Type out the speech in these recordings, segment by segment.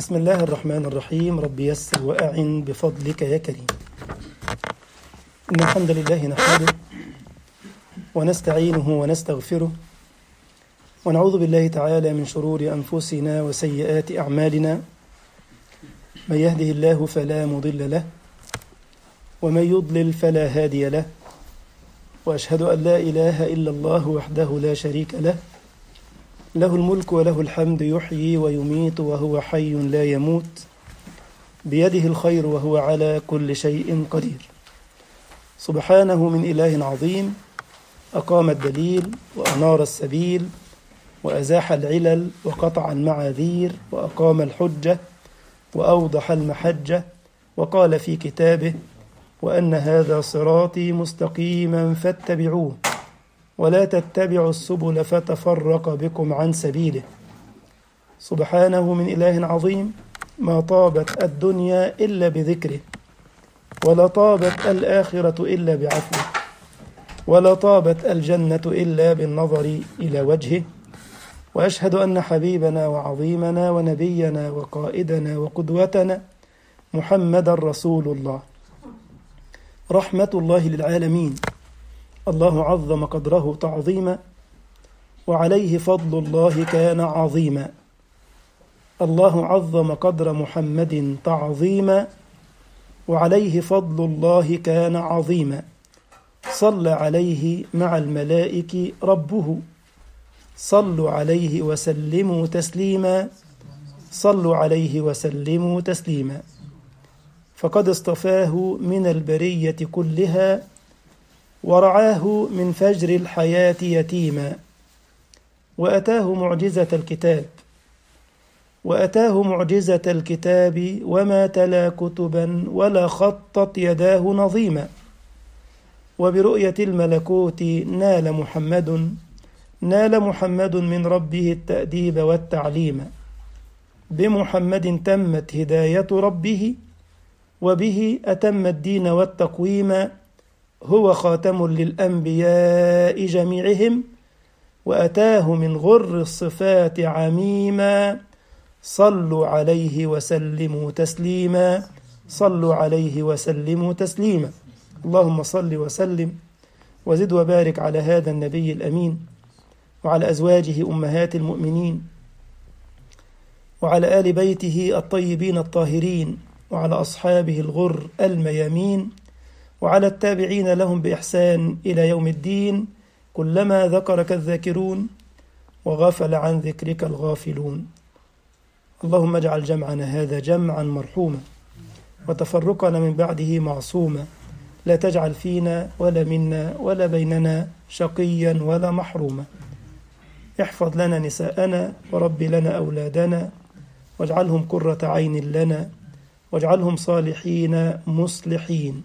بسم الله الرحمن الرحيم رب يسر وأعن بفضلك يا كريم إن الحمد لله نحمده ونستعينه ونستغفره ونعوذ بالله تعالى من شرور أنفسنا وسيئات أعمالنا من يهده الله فلا مضل له ومن يضلل فلا هادي له وأشهد أن لا إله إلا الله وحده لا شريك له له الملك وله الحمد يحيي ويميت وهو حي لا يموت بيده الخير وهو على كل شيء قدير سبحانه من إله عظيم أقام الدليل وأنار السبيل وأزاح العلل وقطع المعاذير وأقام الحجة وأوضح المحجة وقال في كتابه وأن هذا صراطي مستقيما فاتبعوه ولا تتبعوا السبل فتفرق بكم عن سبيله سبحانه من إله عظيم ما طابت الدنيا إلا بذكره ولا طابت الآخرة إلا بعفوه ولا طابت الجنة إلا بالنظر إلى وجهه وأشهد أن حبيبنا وعظيمنا ونبينا وقائدنا وقدوتنا محمد رسول الله رحمة الله للعالمين الله عظم قدره تعظيما وعليه فضل الله كان عظيما الله عظم قدر محمد تعظيما وعليه فضل الله كان عظيما صلى عليه مع الملائك ربه صلوا عليه وسلموا تسليما صلوا عليه وسلموا تسليما فقد اصطفاه من البرية كلها ورعاه من فجر الحياة يتيما وأتاه معجزة الكتاب وأتاه معجزة الكتاب وما تلا كتبا ولا خطت يداه نظيما وبرؤية الملكوت نال محمد نال محمد من ربه التأديب والتعليم بمحمد تمت هداية ربه وبه أتم الدين والتقويم هو خاتم للأنبياء جميعهم وأتاه من غر الصفات عميما صلوا عليه وسلموا تسليما صلوا عليه وسلموا تسليما اللهم صل وسلم وزد وبارك على هذا النبي الأمين وعلى أزواجه أمهات المؤمنين وعلى آل بيته الطيبين الطاهرين وعلى أصحابه الغر الميامين وعلى التابعين لهم بإحسان إلى يوم الدين كلما ذكرك الذاكرون وغفل عن ذكرك الغافلون اللهم اجعل جمعنا هذا جمعا مرحوما وتفرقنا من بعده معصوما لا تجعل فينا ولا منا ولا بيننا شقيا ولا محروما احفظ لنا نساءنا ورب لنا أولادنا واجعلهم قرة عين لنا واجعلهم صالحين مصلحين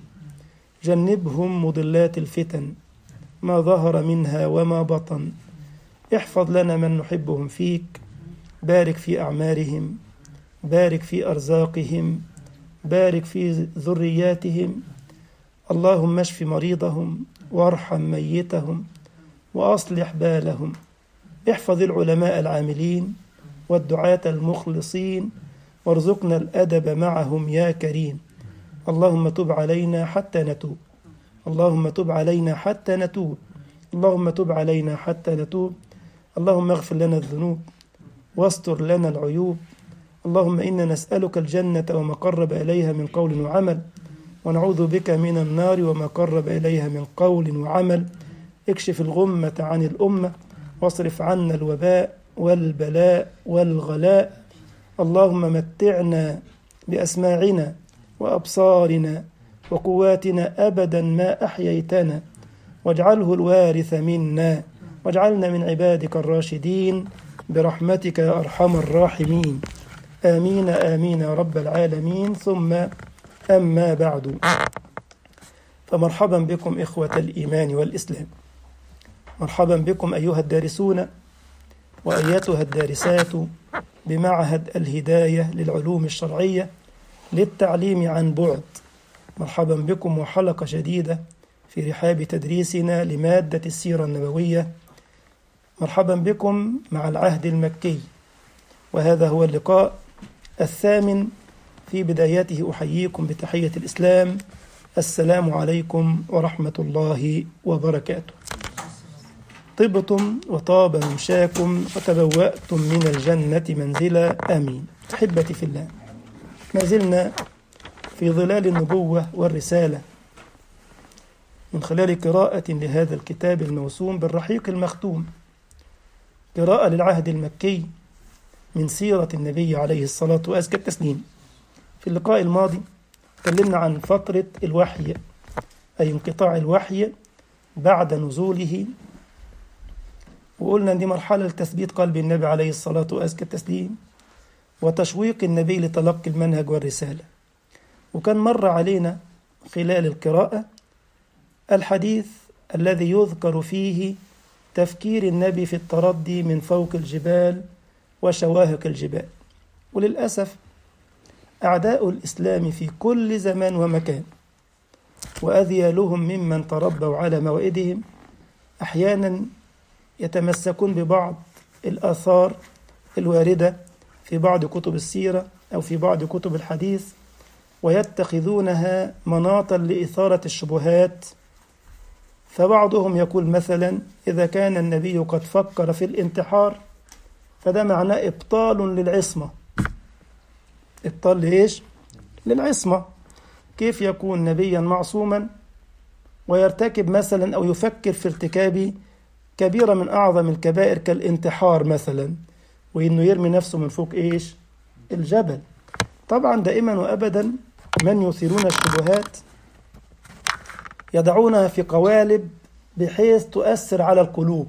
جنبهم مضلات الفتن ما ظهر منها وما بطن احفظ لنا من نحبهم فيك بارك في أعمارهم بارك في أرزاقهم بارك في ذرياتهم اللهم اشف مريضهم وارحم ميتهم وأصلح بالهم احفظ العلماء العاملين والدعاة المخلصين وارزقنا الأدب معهم يا كريم اللهم تب علينا حتى نتوب اللهم تب علينا حتى نتوب اللهم تب علينا حتى نتوب اللهم اغفر لنا الذنوب واستر لنا العيوب اللهم إنا نسألك الجنة وما قرب إليها من قول وعمل ونعوذ بك من النار وما قرب إليها من قول وعمل اكشف الغمة عن الأمة واصرف عنا الوباء والبلاء والغلاء اللهم متعنا بأسماعنا وأبصارنا وقواتنا أبدا ما أحييتنا واجعله الوارث منا واجعلنا من عبادك الراشدين برحمتك يا أرحم الراحمين آمين آمين يا رب العالمين ثم أما بعد فمرحبا بكم إخوة الإيمان والإسلام مرحبا بكم أيها الدارسون وأيتها الدارسات بمعهد الهداية للعلوم الشرعية للتعليم عن بعد مرحبا بكم وحلقة جديدة في رحاب تدريسنا لمادة السيرة النبوية مرحبا بكم مع العهد المكي وهذا هو اللقاء الثامن في بدايته أحييكم بتحية الإسلام السلام عليكم ورحمة الله وبركاته طبتم وطاب ممشاكم وتبوأتم من الجنة منزلا آمين أحبتي في الله ما زلنا في ظلال النبوة والرسالة من خلال قراءة لهذا الكتاب الموسوم بالرحيق المختوم قراءة للعهد المكي من سيرة النبي عليه الصلاة وأزكى التسليم في اللقاء الماضي تكلمنا عن فترة الوحي أي انقطاع الوحي بعد نزوله وقلنا دي مرحلة لتثبيت قلب النبي عليه الصلاة وأزكى التسليم وتشويق النبي لتلقي المنهج والرسالة وكان مر علينا خلال القراءة الحديث الذي يذكر فيه تفكير النبي في التردي من فوق الجبال وشواهق الجبال وللأسف أعداء الإسلام في كل زمان ومكان وأذيالهم ممن تربوا على موئدهم أحيانا يتمسكون ببعض الآثار الواردة في بعض كتب السيرة أو في بعض كتب الحديث ويتخذونها مناطا لإثارة الشبهات فبعضهم يقول مثلا إذا كان النبي قد فكر في الانتحار فده معناه إبطال للعصمة إبطال لإيش؟ للعصمة كيف يكون نبيا معصوما ويرتكب مثلا أو يفكر في ارتكاب كبيرة من أعظم الكبائر كالانتحار مثلا وإنه يرمي نفسه من فوق إيش؟ الجبل طبعا دائما وأبدا من يثيرون الشبهات يضعونها في قوالب بحيث تؤثر على القلوب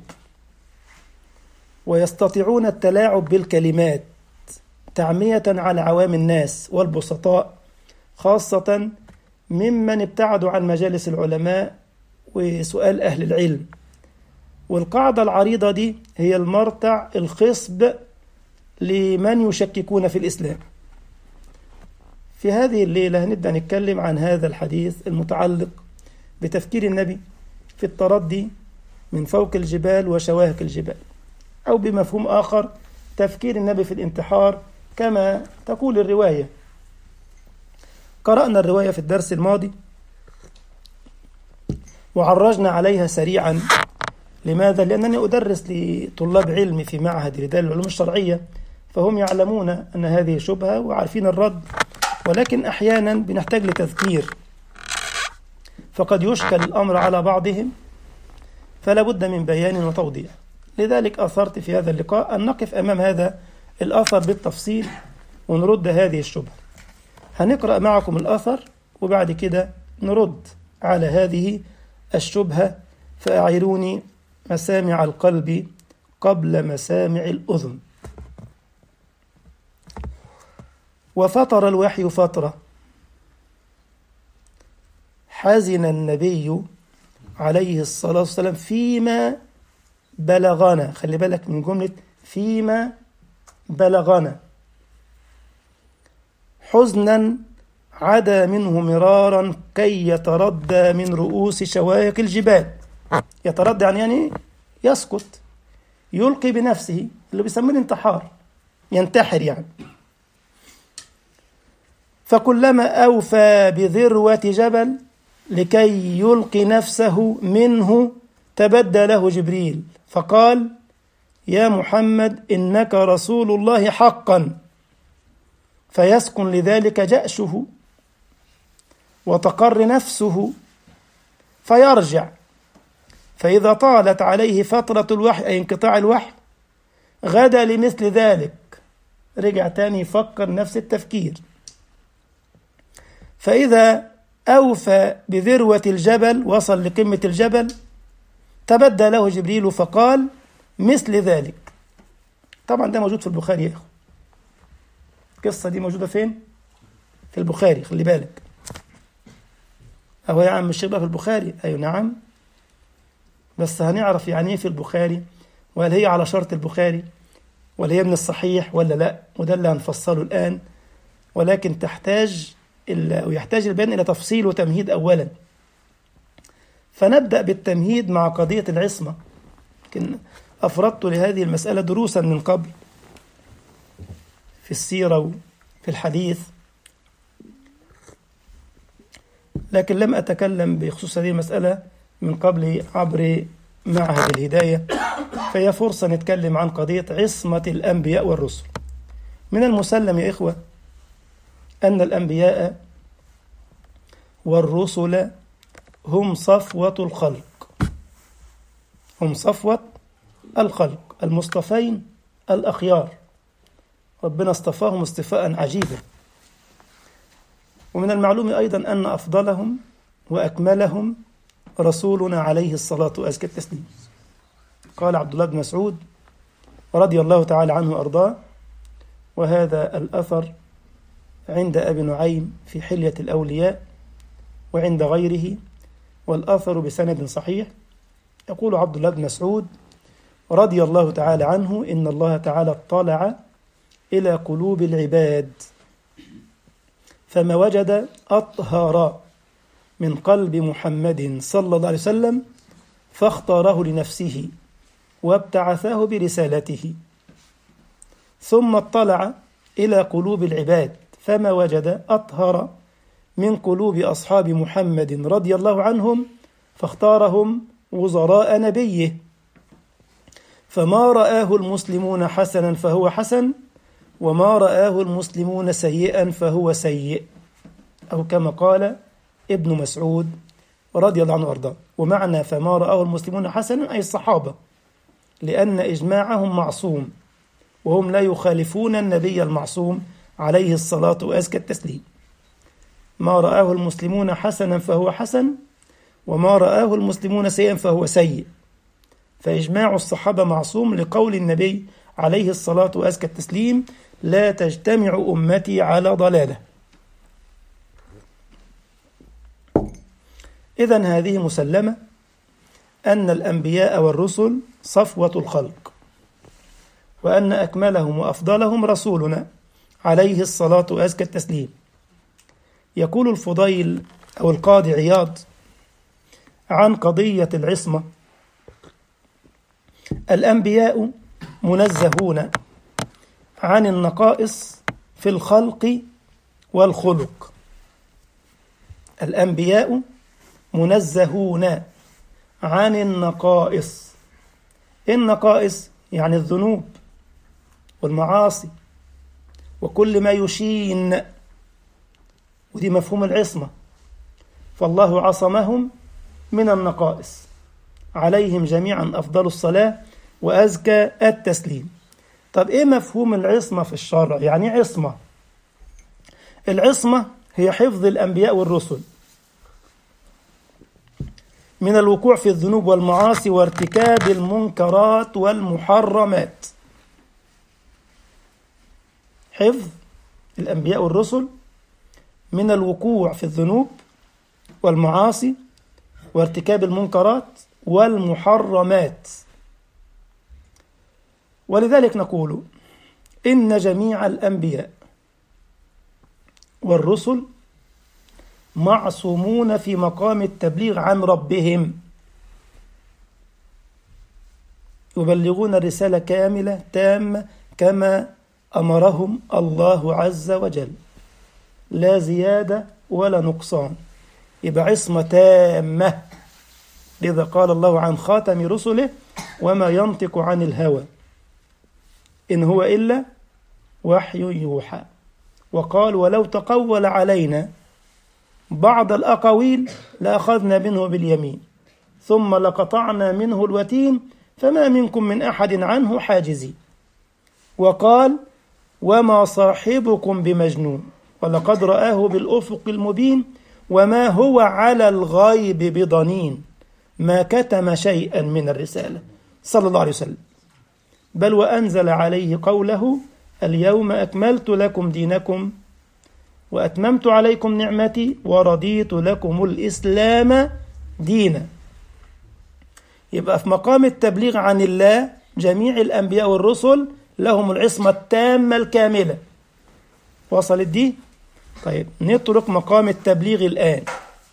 ويستطيعون التلاعب بالكلمات تعمية على عوام الناس والبسطاء خاصة ممن ابتعدوا عن مجالس العلماء وسؤال أهل العلم والقاعدة العريضة دي هي المرتع الخصب لمن يشككون في الإسلام في هذه الليلة نبدأ نتكلم عن هذا الحديث المتعلق بتفكير النبي في التردي من فوق الجبال وشواهق الجبال أو بمفهوم آخر تفكير النبي في الانتحار كما تقول الرواية قرأنا الرواية في الدرس الماضي وعرجنا عليها سريعا لماذا؟ لأنني أدرس لطلاب علم في معهد رجال العلوم الشرعية فهم يعلمون أن هذه شبهة وعارفين الرد ولكن أحيانا بنحتاج لتذكير فقد يشكل الأمر على بعضهم فلا بد من بيان وتوضيح لذلك أثرت في هذا اللقاء أن نقف أمام هذا الأثر بالتفصيل ونرد هذه الشبهة هنقرأ معكم الأثر وبعد كده نرد على هذه الشبهة فأعيروني مسامع القلب قبل مسامع الأذن وفتر الوحي فترة حزن النبي عليه الصلاة والسلام فيما بلغنا خلي بالك من جملة فيما بلغنا حزنا عدا منه مرارا كي يتردى من رؤوس شواهق الجبال يتردى يعني, يعني يسكت يلقي بنفسه اللي بيسميه الانتحار ينتحر يعني فكلما أوفى بذروة جبل لكي يلقي نفسه منه تبدى له جبريل فقال يا محمد إنك رسول الله حقا فيسكن لذلك جأشه وتقر نفسه فيرجع فإذا طالت عليه فترة الوحي أي انقطاع الوحي غدا لمثل ذلك رجع تاني يفكر نفس التفكير فإذا أوفى بذروة الجبل وصل لقمة الجبل تبدى له جبريل فقال مثل ذلك طبعا ده موجود في البخاري يا إخوة القصة دي موجودة فين؟ في البخاري خلي بالك أهو يا عم الشيخ في البخاري أيوة نعم بس هنعرف يعني ايه في البخاري وهل هي على شرط البخاري ولا هي من الصحيح ولا لا وده اللي هنفصله الآن ولكن تحتاج أو يحتاج البيان إلى تفصيل وتمهيد أولا فنبدأ بالتمهيد مع قضية العصمة لكن أفردت لهذه المسألة دروسا من قبل في السيرة في الحديث لكن لم أتكلم بخصوص هذه المسألة من قبل عبر معهد الهداية فهي فرصة نتكلم عن قضية عصمة الأنبياء والرسل من المسلم يا إخوة أن الأنبياء والرسل هم صفوة الخلق هم صفوة الخلق المصطفين الأخيار ربنا اصطفاهم اصطفاء عجيبا ومن المعلوم أيضا أن أفضلهم وأكملهم رسولنا عليه الصلاة وأزكى التسليم قال عبد الله بن مسعود رضي الله تعالى عنه وأرضاه وهذا الأثر عند أبي نعيم في حلية الأولياء وعند غيره والأثر بسند صحيح يقول عبد الله بن مسعود رضي الله تعالى عنه إن الله تعالى اطلع إلى قلوب العباد فما وجد أطهر من قلب محمد صلى الله عليه وسلم فاختاره لنفسه وابتعثاه برسالته ثم اطلع إلى قلوب العباد فما وجد أطهر من قلوب أصحاب محمد رضي الله عنهم فاختارهم وزراء نبيه فما رآه المسلمون حسنا فهو حسن وما رآه المسلمون سيئا فهو سيء أو كما قال ابن مسعود رضي الله عنه وارضاه ومعنى فما رآه المسلمون حسنا أي الصحابة لأن إجماعهم معصوم وهم لا يخالفون النبي المعصوم عليه الصلاة وأزكى التسليم ما رآه المسلمون حسنا فهو حسن وما رآه المسلمون سيئا فهو سيء فإجماع الصحابة معصوم لقول النبي عليه الصلاة وأزكى التسليم لا تجتمع أمتي على ضلالة إذا هذه مسلمة أن الأنبياء والرسل صفوة الخلق وأن أكملهم وأفضلهم رسولنا عليه الصلاة وأزكى التسليم يقول الفضيل أو القاضي عياض عن قضية العصمة الأنبياء منزهون عن النقائص في الخلق والخلق الأنبياء منزهون عن النقائص النقائص يعني الذنوب والمعاصي وكل ما يشين ودي مفهوم العصمة فالله عصمهم من النقائص عليهم جميعا أفضل الصلاة وأزكى التسليم طب إيه مفهوم العصمة في الشرع يعني عصمة العصمة هي حفظ الأنبياء والرسل من الوقوع في الذنوب والمعاصي وارتكاب المنكرات والمحرمات حفظ الأنبياء والرسل من الوقوع في الذنوب والمعاصي وارتكاب المنكرات والمحرمات ولذلك نقول إن جميع الأنبياء والرسل معصومون في مقام التبليغ عن ربهم يبلغون الرسالة كاملة تامة كما أمرهم الله عز وجل لا زيادة ولا نقصان يبقى عصمة تامة لذا قال الله عن خاتم رسله وما ينطق عن الهوى إن هو إلا وحي يوحى وقال ولو تقول علينا بعض الأقاويل لأخذنا منه باليمين ثم لقطعنا منه الوتين فما منكم من أحد عنه حاجزين وقال وما صاحبكم بمجنون ولقد رآه بالأفق المبين وما هو على الغيب بضنين ما كتم شيئا من الرسالة صلى الله عليه وسلم بل وأنزل عليه قوله اليوم أكملت لكم دينكم وأتممت عليكم نعمتي ورضيت لكم الإسلام دينا يبقى في مقام التبليغ عن الله جميع الأنبياء والرسل لهم العصمة التامة الكاملة وصلت دي؟ طيب نترك مقام التبليغ الآن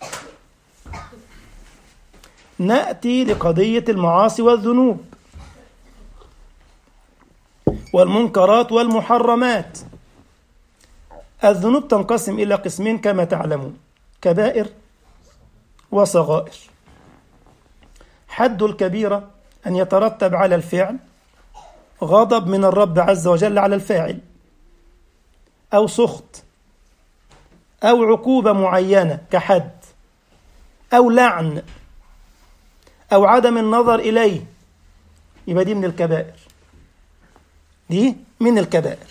نأتي لقضية المعاصي والذنوب والمنكرات والمحرمات الذنوب تنقسم إلى قسمين كما تعلمون كبائر وصغائر حد الكبيرة أن يترتب على الفعل غضب من الرب عز وجل على الفاعل أو سخط أو عقوبة معينة كحد أو لعن أو عدم النظر إليه يبقى دي من الكبائر دي من الكبائر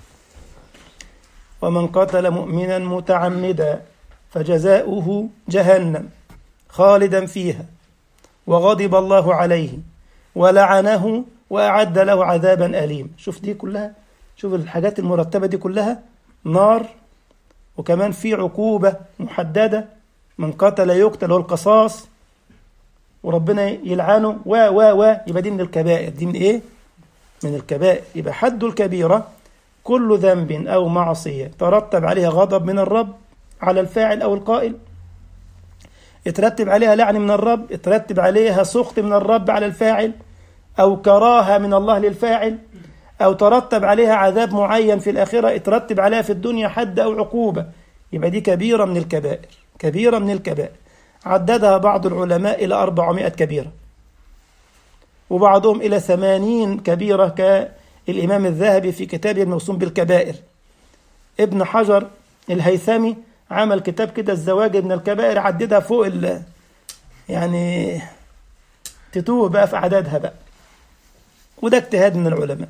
ومن قتل مؤمنا متعمدا فجزاؤه جهنم خالدا فيها وغضب الله عليه ولعنه وأعد له عذابا أليم شوف دي كلها شوف الحاجات المرتبة دي كلها نار وكمان في عقوبة محددة من قتل يقتل والقصاص وربنا يلعنه و و و يبقى دي من الكبائر دي من ايه؟ من الكبائر يبقى حد الكبيرة كل ذنب أو معصية ترتب عليها غضب من الرب على الفاعل أو القائل يترتب عليها لعن من الرب يترتب عليها سخط من الرب على الفاعل أو كراهة من الله للفاعل أو ترتب عليها عذاب معين في الآخرة يترتب عليها في الدنيا حد أو عقوبة يبقى دي كبيرة من الكبائر كبيرة من الكبائر عددها بعض العلماء إلى 400 كبيرة وبعضهم إلى ثمانين كبيرة كالإمام الذهبي في كتابه الموسوم بالكبائر ابن حجر الهيثمي عمل كتاب كده الزواج من الكبائر عددها فوق ال يعني تتوه بقى في أعدادها بقى وده اجتهاد من العلماء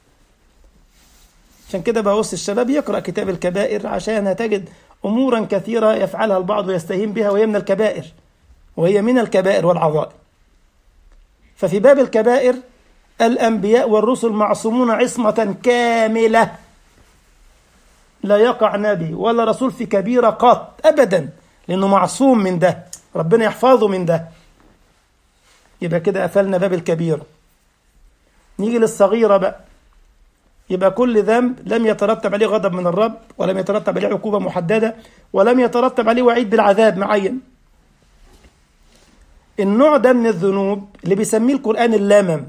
عشان كده بوصي الشباب يقرأ كتاب الكبائر عشان هتجد أمورا كثيرة يفعلها البعض ويستهين بها وهي من الكبائر وهي من الكبائر والعظائم ففي باب الكبائر الأنبياء والرسل معصومون عصمة كاملة لا يقع نبي ولا رسول في كبيرة قط أبدا لأنه معصوم من ده ربنا يحفظه من ده يبقى كده قفلنا باب الكبيرة نيجي للصغيرة بقى يبقى كل ذنب لم يترتب عليه غضب من الرب ولم يترتب عليه عقوبة محددة ولم يترتب عليه وعيد بالعذاب معين النوع ده من الذنوب اللي بيسميه القرآن اللمم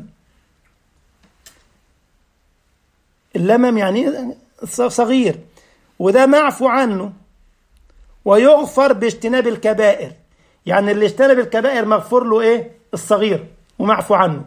اللمم يعني صغير وده معفو عنه ويغفر باجتناب الكبائر يعني اللي اجتنب الكبائر مغفور له ايه الصغير ومعفو عنه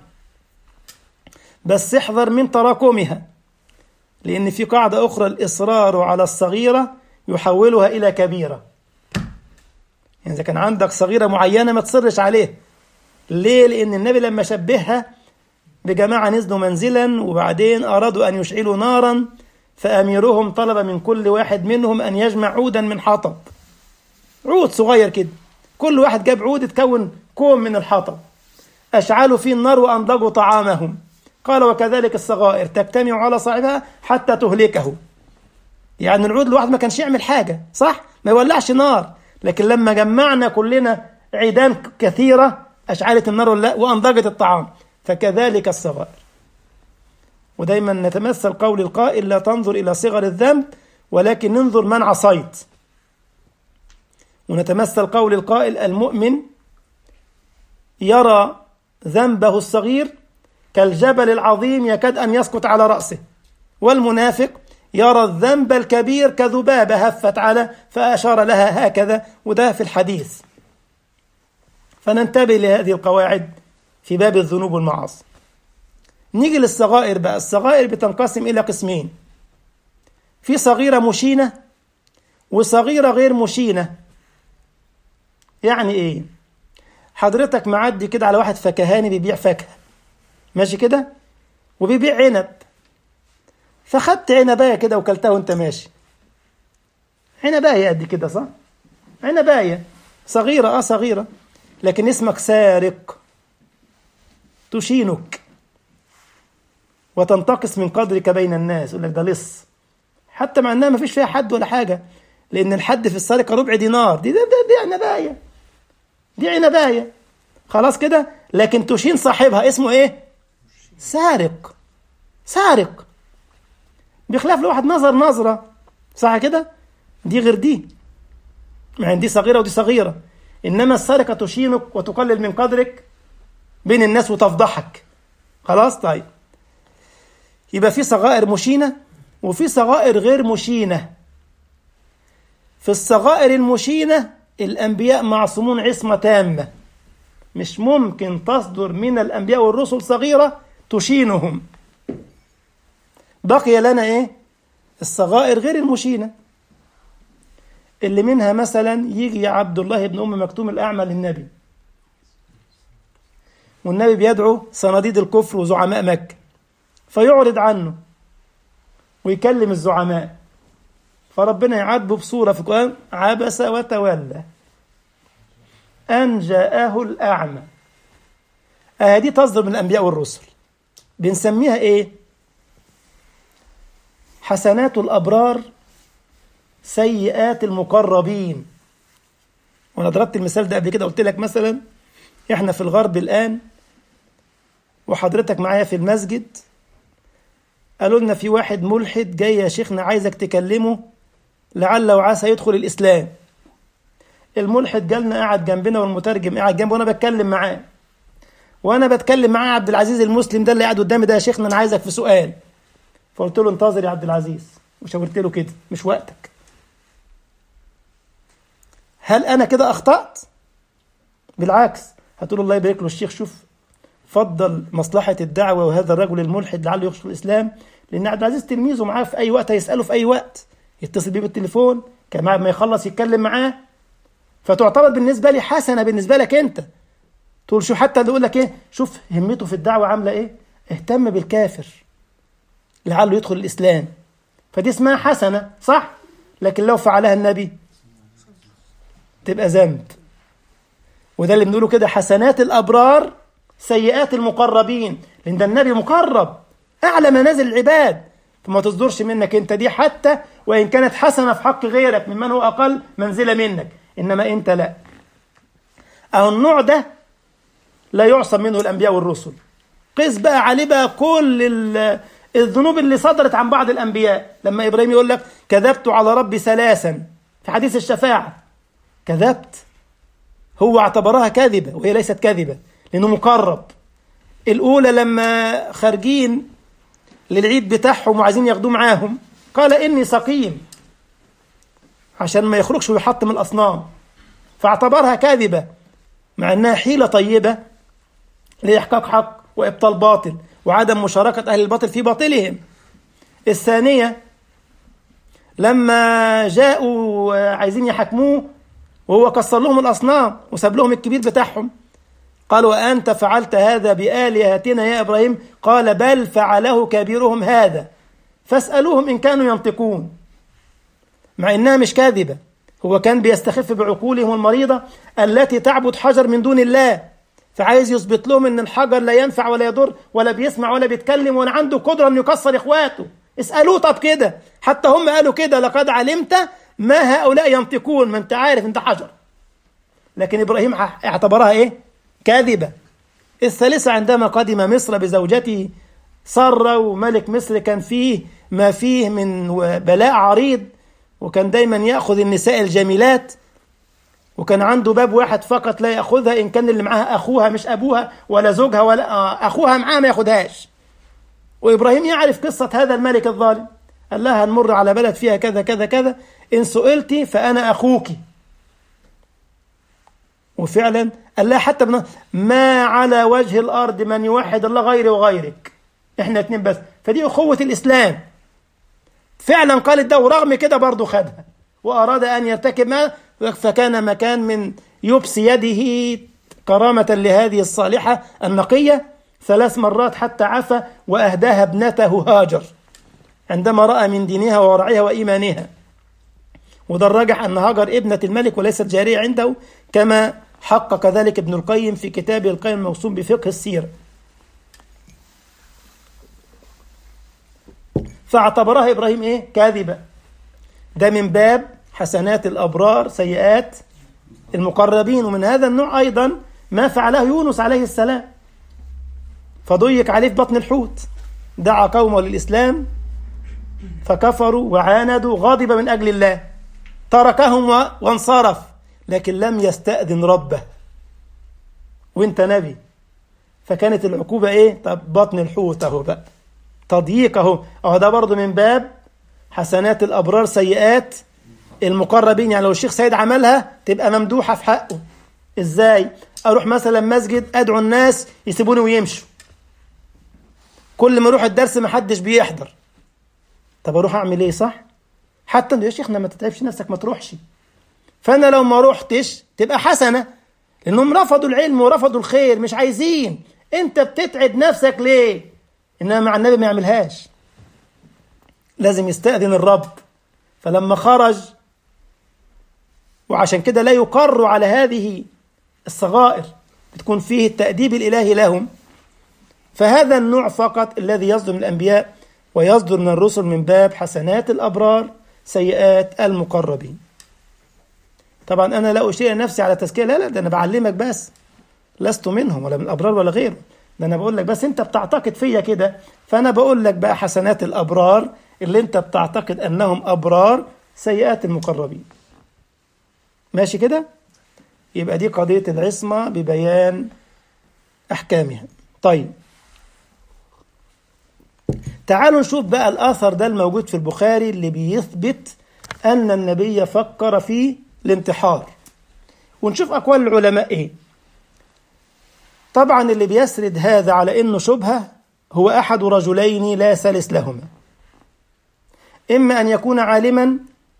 بس احذر من تراكمها لأن في قاعدة أخرى الإصرار على الصغيرة يحولها إلى كبيرة يعني إذا كان عندك صغيرة معينة ما تصرش عليه ليه؟ لأن النبي لما شبهها بجماعة نزلوا منزلا وبعدين أرادوا أن يشعلوا نارا فأميرهم طلب من كل واحد منهم أن يجمع عودا من حطب عود صغير كده كل واحد جاب عود اتكون كوم من الحطب أشعلوا فيه النار وأنضجوا طعامهم قال وكذلك الصغائر تجتمع على صاحبها حتى تهلكه يعني العود لوحده ما كانش يعمل حاجة صح ما يولعش نار لكن لما جمعنا كلنا عيدان كثيرة أشعلت النار وأنضجت الطعام فكذلك الصغائر ودايما نتمثل قول القائل لا تنظر إلى صغر الذنب ولكن انظر من عصيت ونتمثل قول القائل المؤمن يرى ذنبه الصغير كالجبل العظيم يكاد أن يسقط على رأسه والمنافق يرى الذنب الكبير كذبابة هفت على فأشار لها هكذا وده في الحديث فننتبه لهذه القواعد في باب الذنوب والمعاصي نيجي للصغائر بقى الصغائر بتنقسم إلى قسمين في صغيرة مشينة وصغيرة غير مشينة يعني إيه حضرتك معدي كده على واحد فكهاني بيبيع فاكهة ماشي كده وبيبيع عنب فخدت عنبايه كده وكلتها وانت ماشي عنبايه قد كده صح عنبايه صغيره اه صغيره لكن اسمك سارق تشينك وتنتقص من قدرك بين الناس يقول لك ده لص حتى مع انها ما فيش فيها حد ولا حاجه لان الحد في السرقه ربع دينار دي دي, دي, دي عنبايه دي عنبايه خلاص كده لكن تشين صاحبها اسمه ايه سارق سارق بخلاف لو واحد نظر نظرة صح كده دي غير دي يعني دي صغيرة ودي صغيرة إنما السرقة تشينك وتقلل من قدرك بين الناس وتفضحك خلاص طيب يبقى في صغائر مشينة وفي صغائر غير مشينة في الصغائر المشينة الأنبياء معصومون عصمة تامة مش ممكن تصدر من الأنبياء والرسل صغيرة تشينهم بقي لنا إيه الصغائر غير المشينة اللي منها مثلا يجي عبد الله بن أم مكتوم الأعمى للنبي والنبي بيدعو صناديد الكفر وزعماء مكة فيعرض عنه ويكلم الزعماء فربنا يعاتبه بصورة في القرآن عبس وتولى أن جاءه الأعمى أهدي تصدر من الأنبياء والرسل بنسميها إيه حسنات الأبرار سيئات المقربين وأنا ضربت المثال ده قبل كده قلت لك مثلا إحنا في الغرب الآن وحضرتك معايا في المسجد قالوا لنا في واحد ملحد جاي يا شيخنا عايزك تكلمه لعل وعسى يدخل الإسلام الملحد جالنا قاعد جنبنا والمترجم قاعد جنبه وأنا بتكلم معاه وأنا بتكلم معاه عبد العزيز المسلم ده اللي قاعد قدامي ده يا شيخنا أنا عايزك في سؤال فقلت له انتظر يا عبد العزيز وشاورت له كده مش وقتك هل أنا كده أخطأت؟ بالعكس هتقول الله يبارك له الشيخ شوف فضل مصلحة الدعوة وهذا الرجل الملحد لعله يخشى الإسلام لأن عبد العزيز تلميذه معاه في أي وقت هيسأله في أي وقت يتصل بيه بالتليفون كان ما يخلص يتكلم معاه فتعتبر بالنسبة لي حسنة بالنسبة لك أنت تقول شو حتى اللي يقول لك إيه شوف همته في الدعوة عاملة إيه اهتم بالكافر لعله يدخل الإسلام فدي اسمها حسنة صح لكن لو فعلها النبي تبقى ذنب وده اللي بنقوله كده حسنات الأبرار سيئات المقربين لأن ده النبي مقرب أعلى منازل العباد فما تصدرش منك أنت دي حتى وإن كانت حسنة في حق غيرك ممن هو أقل منزلة منك إنما أنت لا أو النوع ده لا يعصم منه الأنبياء والرسل قس بقى عليه بقى كل الذنوب اللي صدرت عن بعض الأنبياء لما إبراهيم يقول لك كذبت على ربي ثلاثا في حديث الشفاعة كذبت هو اعتبرها كذبة وهي ليست كذبة لأنه مقرب الأولى لما خارجين للعيد بتاعهم وعايزين ياخدوه معاهم قال إني سقيم عشان ما يخرجش ويحطم الأصنام فاعتبرها كاذبة مع أنها حيلة طيبة لإحقاق حق وإبطال باطل وعدم مشاركة أهل الباطل في باطلهم الثانية لما جاءوا عايزين يحاكموه وهو كسر لهم الأصنام وساب لهم الكبير بتاعهم قال وأنت فعلت هذا بآلهتنا يا إبراهيم قال بل فعله كبيرهم هذا فاسألوهم إن كانوا ينطقون مع إنها مش كاذبة هو كان بيستخف بعقولهم المريضة التي تعبد حجر من دون الله فعايز يثبت لهم ان الحجر لا ينفع ولا يضر ولا بيسمع ولا بيتكلم ولا عنده قدره انه يكسر اخواته اسالوه طب كده حتى هم قالوا كده لقد علمت ما هؤلاء ينطقون ما انت عارف انت حجر لكن ابراهيم اعتبرها ايه كاذبه الثالثه عندما قدم مصر بزوجته ساره وملك مصر كان فيه ما فيه من بلاء عريض وكان دايما ياخذ النساء الجميلات وكان عنده باب واحد فقط لا ياخذها ان كان اللي معاها اخوها مش ابوها ولا زوجها ولا اخوها معاها ما ياخذهاش وابراهيم يعرف قصه هذا الملك الظالم قال لها هنمر على بلد فيها كذا كذا كذا ان سئلت فانا اخوك وفعلا قال لها حتى بنا ما على وجه الارض من يوحد الله غيري وغيرك احنا اتنين بس فدي اخوه الاسلام فعلا قالت ده ورغم كده برضه خدها واراد ان يرتكب ما فكان مكان من يبس يده كرامة لهذه الصالحة النقية ثلاث مرات حتى عفى وأهداها ابنته هاجر عندما رأى من دينها وورعها وإيمانها وده الراجح أن هاجر ابنة الملك وليست جارية عنده كما حقق ذلك ابن القيم في كتابه القيم الموسوم بفقه السيرة فاعتبرها إبراهيم إيه كاذبة ده من باب حسنات الأبرار سيئات المقربين ومن هذا النوع أيضا ما فعله يونس عليه السلام فضيق عليه في بطن الحوت دعا قومه للإسلام فكفروا وعاندوا غاضب من أجل الله تركهم وانصرف لكن لم يستأذن ربه وانت نبي فكانت العقوبة ايه طب بطن الحوت اهو بقى تضييق اهو اهو ده برضه من باب حسنات الأبرار سيئات المقربين يعني لو الشيخ سيد عملها تبقى ممدوحة في حقه ازاي اروح مثلا مسجد ادعو الناس يسيبوني ويمشوا كل ما اروح الدرس ما حدش بيحضر طب اروح اعمل ايه صح حتى يا شيخنا ما تتعبش نفسك ما تروحش فانا لو ما روحتش تبقى حسنه لانهم رفضوا العلم ورفضوا الخير مش عايزين انت بتتعب نفسك ليه انما مع النبي ما يعملهاش لازم يستأذن الرب فلما خرج وعشان كده لا يقر على هذه الصغائر بتكون فيه التأديب الإلهي لهم فهذا النوع فقط الذي يصدر من الأنبياء ويصدر من الرسل من باب حسنات الأبرار سيئات المقربين طبعا أنا لا أشير نفسي على تزكية لا لا ده أنا بعلمك بس لست منهم ولا من الأبرار ولا غيرهم ده أنا بقول لك بس أنت بتعتقد فيا كده فأنا بقول لك بقى حسنات الأبرار اللي أنت بتعتقد أنهم أبرار سيئات المقربين ماشي كده يبقى دي قضية العصمة ببيان أحكامها طيب تعالوا نشوف بقى الآثر ده الموجود في البخاري اللي بيثبت أن النبي فكر في الانتحار ونشوف أقوال العلماء إيه طبعا اللي بيسرد هذا على إنه شبهة هو أحد رجلين لا ثالث لهما إما أن يكون عالما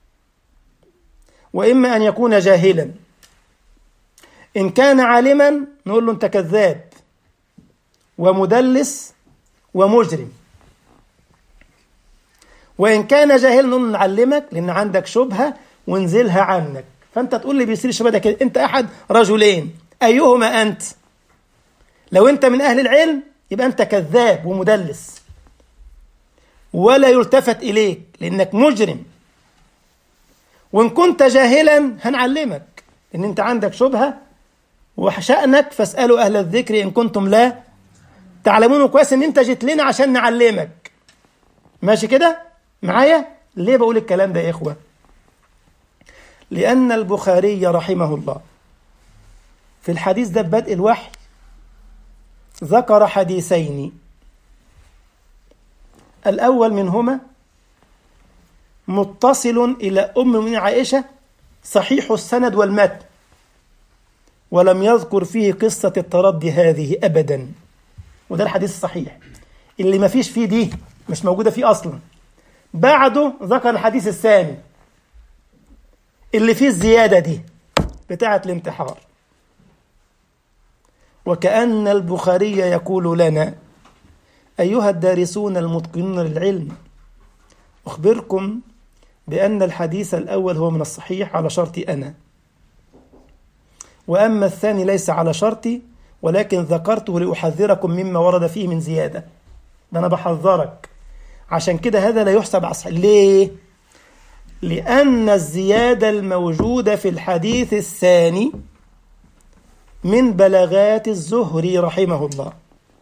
وإما أن يكون جاهلا إن كان عالما نقول له أنت كذاب ومدلس ومجرم وإن كان جاهلا نقول له نعلمك لأن عندك شبهة ونزلها عنك فأنت تقول لي بيصير الشبهة ده كده أنت أحد رجلين أيهما أنت لو أنت من أهل العلم يبقى أنت كذاب ومدلس ولا يلتفت إليك لأنك مجرم وإن كنت جاهلا هنعلمك إن أنت عندك شبهة وشأنك فاسألوا أهل الذكر إن كنتم لا تعلمون كويس إن أنت جيت لنا عشان نعلمك ماشي كده معايا ليه بقول الكلام ده يا إخوة لأن البخاري رحمه الله في الحديث ده ببدء الوحي ذكر حديثين الأول منهما متصل إلى أم من عائشة صحيح السند والمتن ولم يذكر فيه قصة التردي هذه أبدا وده الحديث الصحيح اللي ما فيش فيه دي مش موجودة فيه أصلا بعده ذكر الحديث الثاني اللي فيه الزيادة دي بتاعة الانتحار وكأن البخاري يقول لنا أيها الدارسون المتقنون للعلم أخبركم بأن الحديث الأول هو من الصحيح على شرطي أنا وأما الثاني ليس على شرطي ولكن ذكرته لأحذركم مما ورد فيه من زيادة ده أنا بحذرك عشان كده هذا لا يحسب على الصحيح ليه؟ لأن الزيادة الموجودة في الحديث الثاني من بلاغات الزهري رحمه الله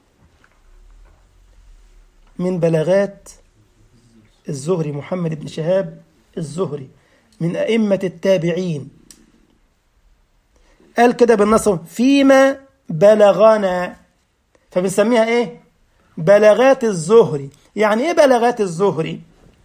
من بلاغات الزهري محمد بن شهاب الزهري من أئمة التابعين قال كده بالنص فيما بلغنا فبنسميها ايه بلاغات الزهري يعني ايه بلاغات الزهري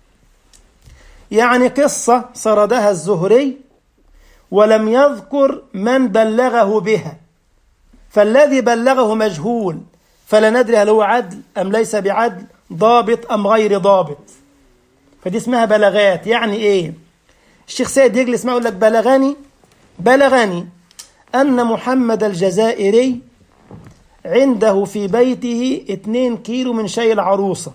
يعني قصة سردها الزهري ولم يذكر من بلغه بها فالذي بلغه مجهول فلا ندري هل هو عدل أم ليس بعدل ضابط أم غير ضابط فدي اسمها بلاغات يعني ايه الشيخ سيد يجلس ما يقول لك بلغني بلغني أن محمد الجزائري عنده في بيته 2 كيلو من شاي العروسة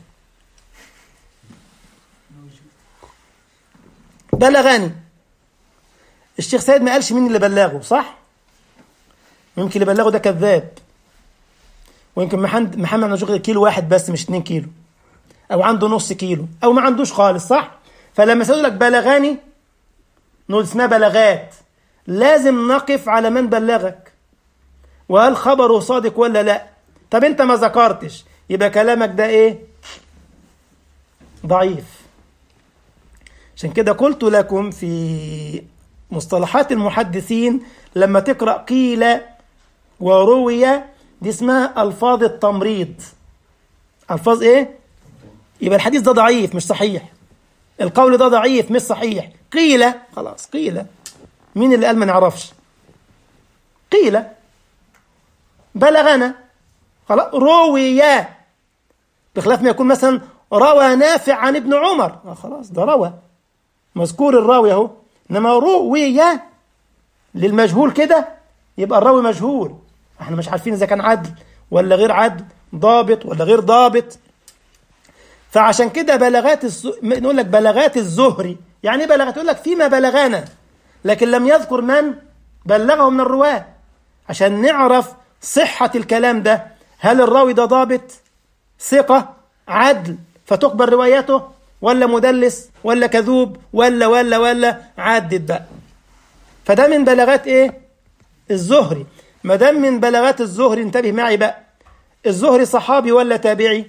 بلغني الشيخ سيد ما قالش مين اللي بلغه صح يمكن اللي بلغه ده كذاب ويمكن محمد محمد عنده كيلو واحد بس مش 2 كيلو او عنده نص كيلو او ما عندوش خالص صح فلما يقول لك بلغاني نقول اسمها بلاغات لازم نقف على من بلغك وهل خبره صادق ولا لا طب انت ما ذكرتش يبقى كلامك ده ايه ضعيف عشان كده قلت لكم في مصطلحات المحدثين لما تقرأ قيل وروي دي اسمها ألفاظ التمريض ألفاظ إيه؟ يبقى الحديث ده ضعيف مش صحيح القول ده ضعيف مش صحيح قيل خلاص قيل مين اللي قال ما نعرفش قيل بلغنا خلاص روي بخلاف ما يكون مثلا روى نافع عن ابن عمر آه خلاص ده روى مذكور الراوي اهو انما روي للمجهول كده يبقى الراوي مجهول احنا مش عارفين اذا كان عدل ولا غير عدل ضابط ولا غير ضابط فعشان كده بلاغات الز... نقول لك بلاغات الزهري يعني ايه بلاغات يقول لك فيما بلغنا لكن لم يذكر من بلغه من الرواه عشان نعرف صحة الكلام ده هل الراوي ده ضابط ثقة عدل فتقبل روايته ولا مدلس ولا كذوب ولا ولا ولا عدت بقى فده من بلاغات ايه الزهري ما دام من بلاغات الزهري انتبه معي بقى الزهري صحابي ولا تابعي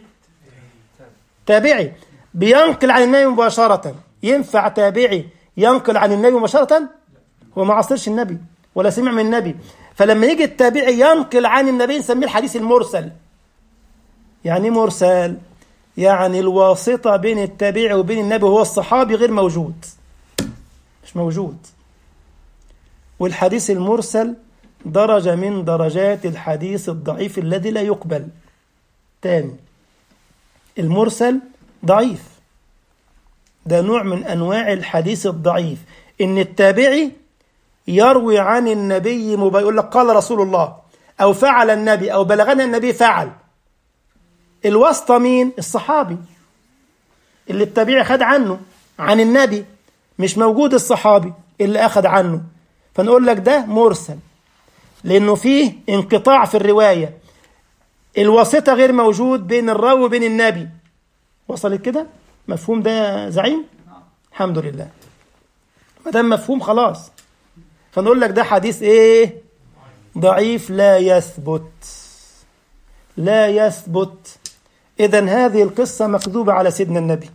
تابعي بينقل عن النبي مباشرة ينفع تابعي ينقل عن النبي مباشرة هو ما عاصرش النبي ولا سمع من النبي فلما يجي التابعي ينقل عن النبي نسميه الحديث المرسل يعني مرسل يعني الواسطة بين التابعي وبين النبي وهو الصحابي غير موجود مش موجود والحديث المرسل درجة من درجات الحديث الضعيف الذي لا يقبل تاني المرسل ضعيف ده نوع من أنواع الحديث الضعيف إن التابعي يروي عن النبي مبا يقول لك قال رسول الله أو فعل النبي أو بلغنا النبي فعل الواسطة مين؟ الصحابي اللي التابعي خد عنه عن النبي مش موجود الصحابي اللي أخذ عنه فنقول لك ده مرسل لأنه فيه انقطاع في الرواية الواسطة غير موجود بين الراوي وبين النبي وصلت كده؟ مفهوم ده زعيم؟ الحمد لله ما دام مفهوم خلاص فنقول لك ده حديث ايه؟ ضعيف لا يثبت لا يثبت إذا هذه القصة مكذوبة على سيدنا النبي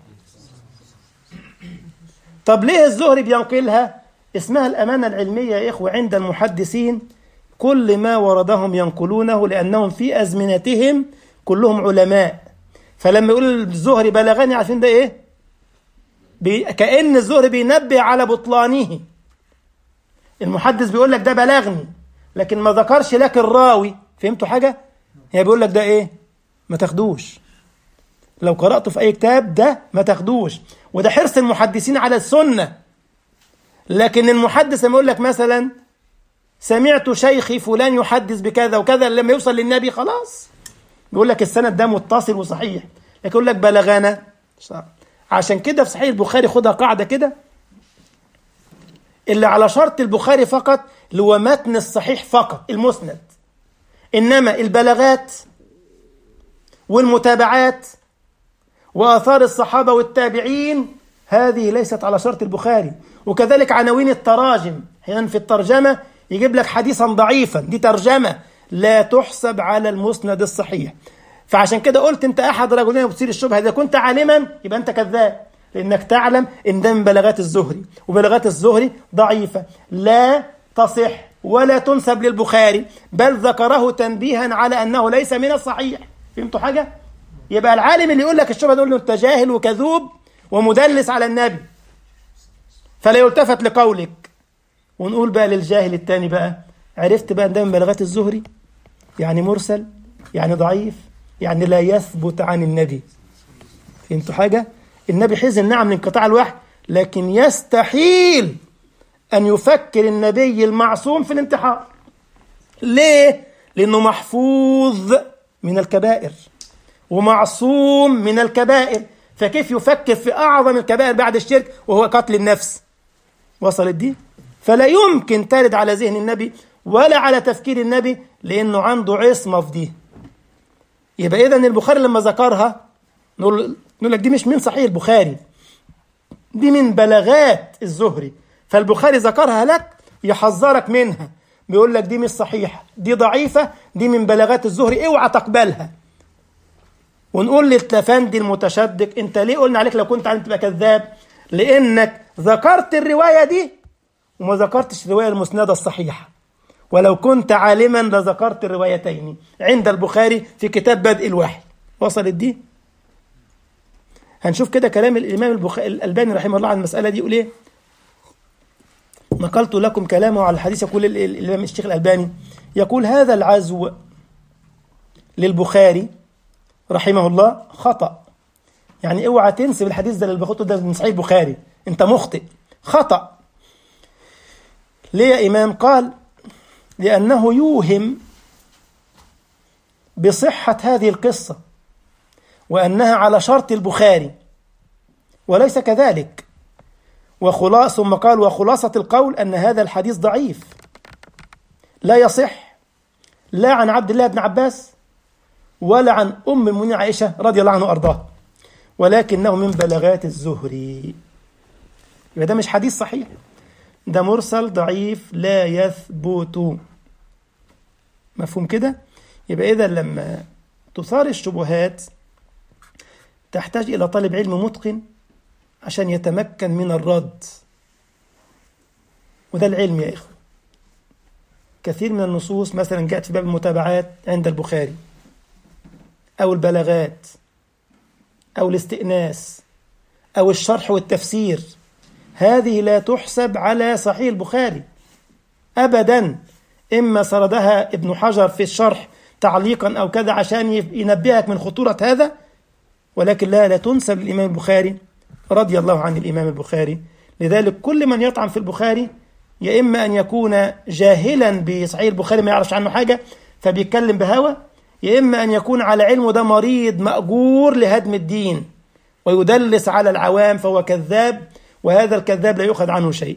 طب ليه الزهري بينقلها اسمها الأمانة العلمية يا إخوة عند المحدثين كل ما وردهم ينقلونه لأنهم في أزمنتهم كلهم علماء فلما يقول الزهري بلغني عارفين ده إيه بي... كأن الزهري بينبه على بطلانه المحدث بيقول لك ده بلغني لكن ما ذكرش لك الراوي فهمتوا حاجة هي بيقول لك ده إيه ما تاخدوش لو قرأته في أي كتاب ده ما تاخدوش وده حرص المحدثين على السنة لكن المحدث لما يقول لك مثلا سمعت شيخي فلان يحدث بكذا وكذا لما يوصل للنبي خلاص يقول لك السند ده متصل وصحيح لكن يقول لك بلغنا عشان كده في صحيح البخاري خدها قاعدة كده اللي على شرط البخاري فقط اللي هو متن الصحيح فقط المسند إنما البلاغات والمتابعات وآثار الصحابة والتابعين هذه ليست على شرط البخاري وكذلك عناوين التراجم أحيانا في الترجمة يجيب لك حديثا ضعيفا دي ترجمة لا تحسب على المسند الصحيح فعشان كده قلت انت احد رجلين بتصير الشبهه اذا كنت عالما يبقى انت كذاب لانك تعلم ان ده من بلاغات الزهري وبلاغات الزهري ضعيفه لا تصح ولا تنسب للبخاري بل ذكره تنبيها على انه ليس من الصحيح فهمتوا حاجه يبقى العالم اللي يقول لك الشبهه يقول له انت جاهل وكذوب ومدلس على النبي فلا يلتفت لقولك ونقول بقى للجاهل التاني بقى عرفت بقى ده من بلاغات الزهري يعني مرسل يعني ضعيف يعني لا يثبت عن النبي فهمتوا حاجة النبي حزن نعم لانقطاع الوحي لكن يستحيل أن يفكر النبي المعصوم في الانتحار ليه؟ لأنه محفوظ من الكبائر ومعصوم من الكبائر فكيف يفكر في أعظم الكبائر بعد الشرك وهو قتل النفس وصلت دي؟ فلا يمكن ترد على ذهن النبي ولا على تفكير النبي لأنه عنده عصمة في دي يبقى إذا البخاري لما ذكرها نقول نقول لك دي مش من صحيح البخاري دي من بلاغات الزهري فالبخاري ذكرها لك يحذرك منها بيقول لك دي مش صحيحة دي ضعيفة دي من بلاغات الزهري اوعى تقبلها ونقول للتفندي المتشدق انت ليه قلنا عليك لو كنت عايز تبقى كذاب لانك ذكرت الرواية دي وما ذكرتش الرواية المسندة الصحيحة ولو كنت عالما لذكرت الروايتين عند البخاري في كتاب بدء الوحي وصلت دي هنشوف كده كلام الإمام البخاري الألباني رحمه الله عن المسألة دي يقول إيه نقلت لكم كلامه على الحديث يقول الإمام الشيخ الألباني يقول هذا العزو للبخاري رحمه الله خطأ يعني اوعى تنسب الحديث ده للبخاري ده من صحيح البخاري انت مخطئ خطأ ليه يا إمام قال لأنه يوهم بصحة هذه القصة وأنها على شرط البخاري وليس كذلك وخلاص ثم قال وخلاصة القول أن هذا الحديث ضعيف لا يصح لا عن عبد الله بن عباس ولا عن أم المؤمنين عائشة رضي الله عنه وأرضاه ولكنه من بلاغات الزهري يبقى ده مش حديث صحيح ده مرسل ضعيف لا يثبت مفهوم كده يبقى إذا لما تثار الشبهات تحتاج إلى طالب علم متقن عشان يتمكن من الرد وده العلم يا إخوة كثير من النصوص مثلا جاءت في باب المتابعات عند البخاري أو البلاغات أو الاستئناس أو الشرح والتفسير هذه لا تحسب على صحيح البخاري أبدا إما سردها ابن حجر في الشرح تعليقا أو كذا عشان ينبهك من خطورة هذا ولكن لا لا تنسب للإمام البخاري رضي الله عن الإمام البخاري لذلك كل من يطعن في البخاري يا إما أن يكون جاهلا بصحيح البخاري ما يعرفش عنه حاجة فبيتكلم بهوى يا إما أن يكون على علمه ده مريض مأجور لهدم الدين ويدلس على العوام فهو كذاب وهذا الكذاب لا يؤخذ عنه شيء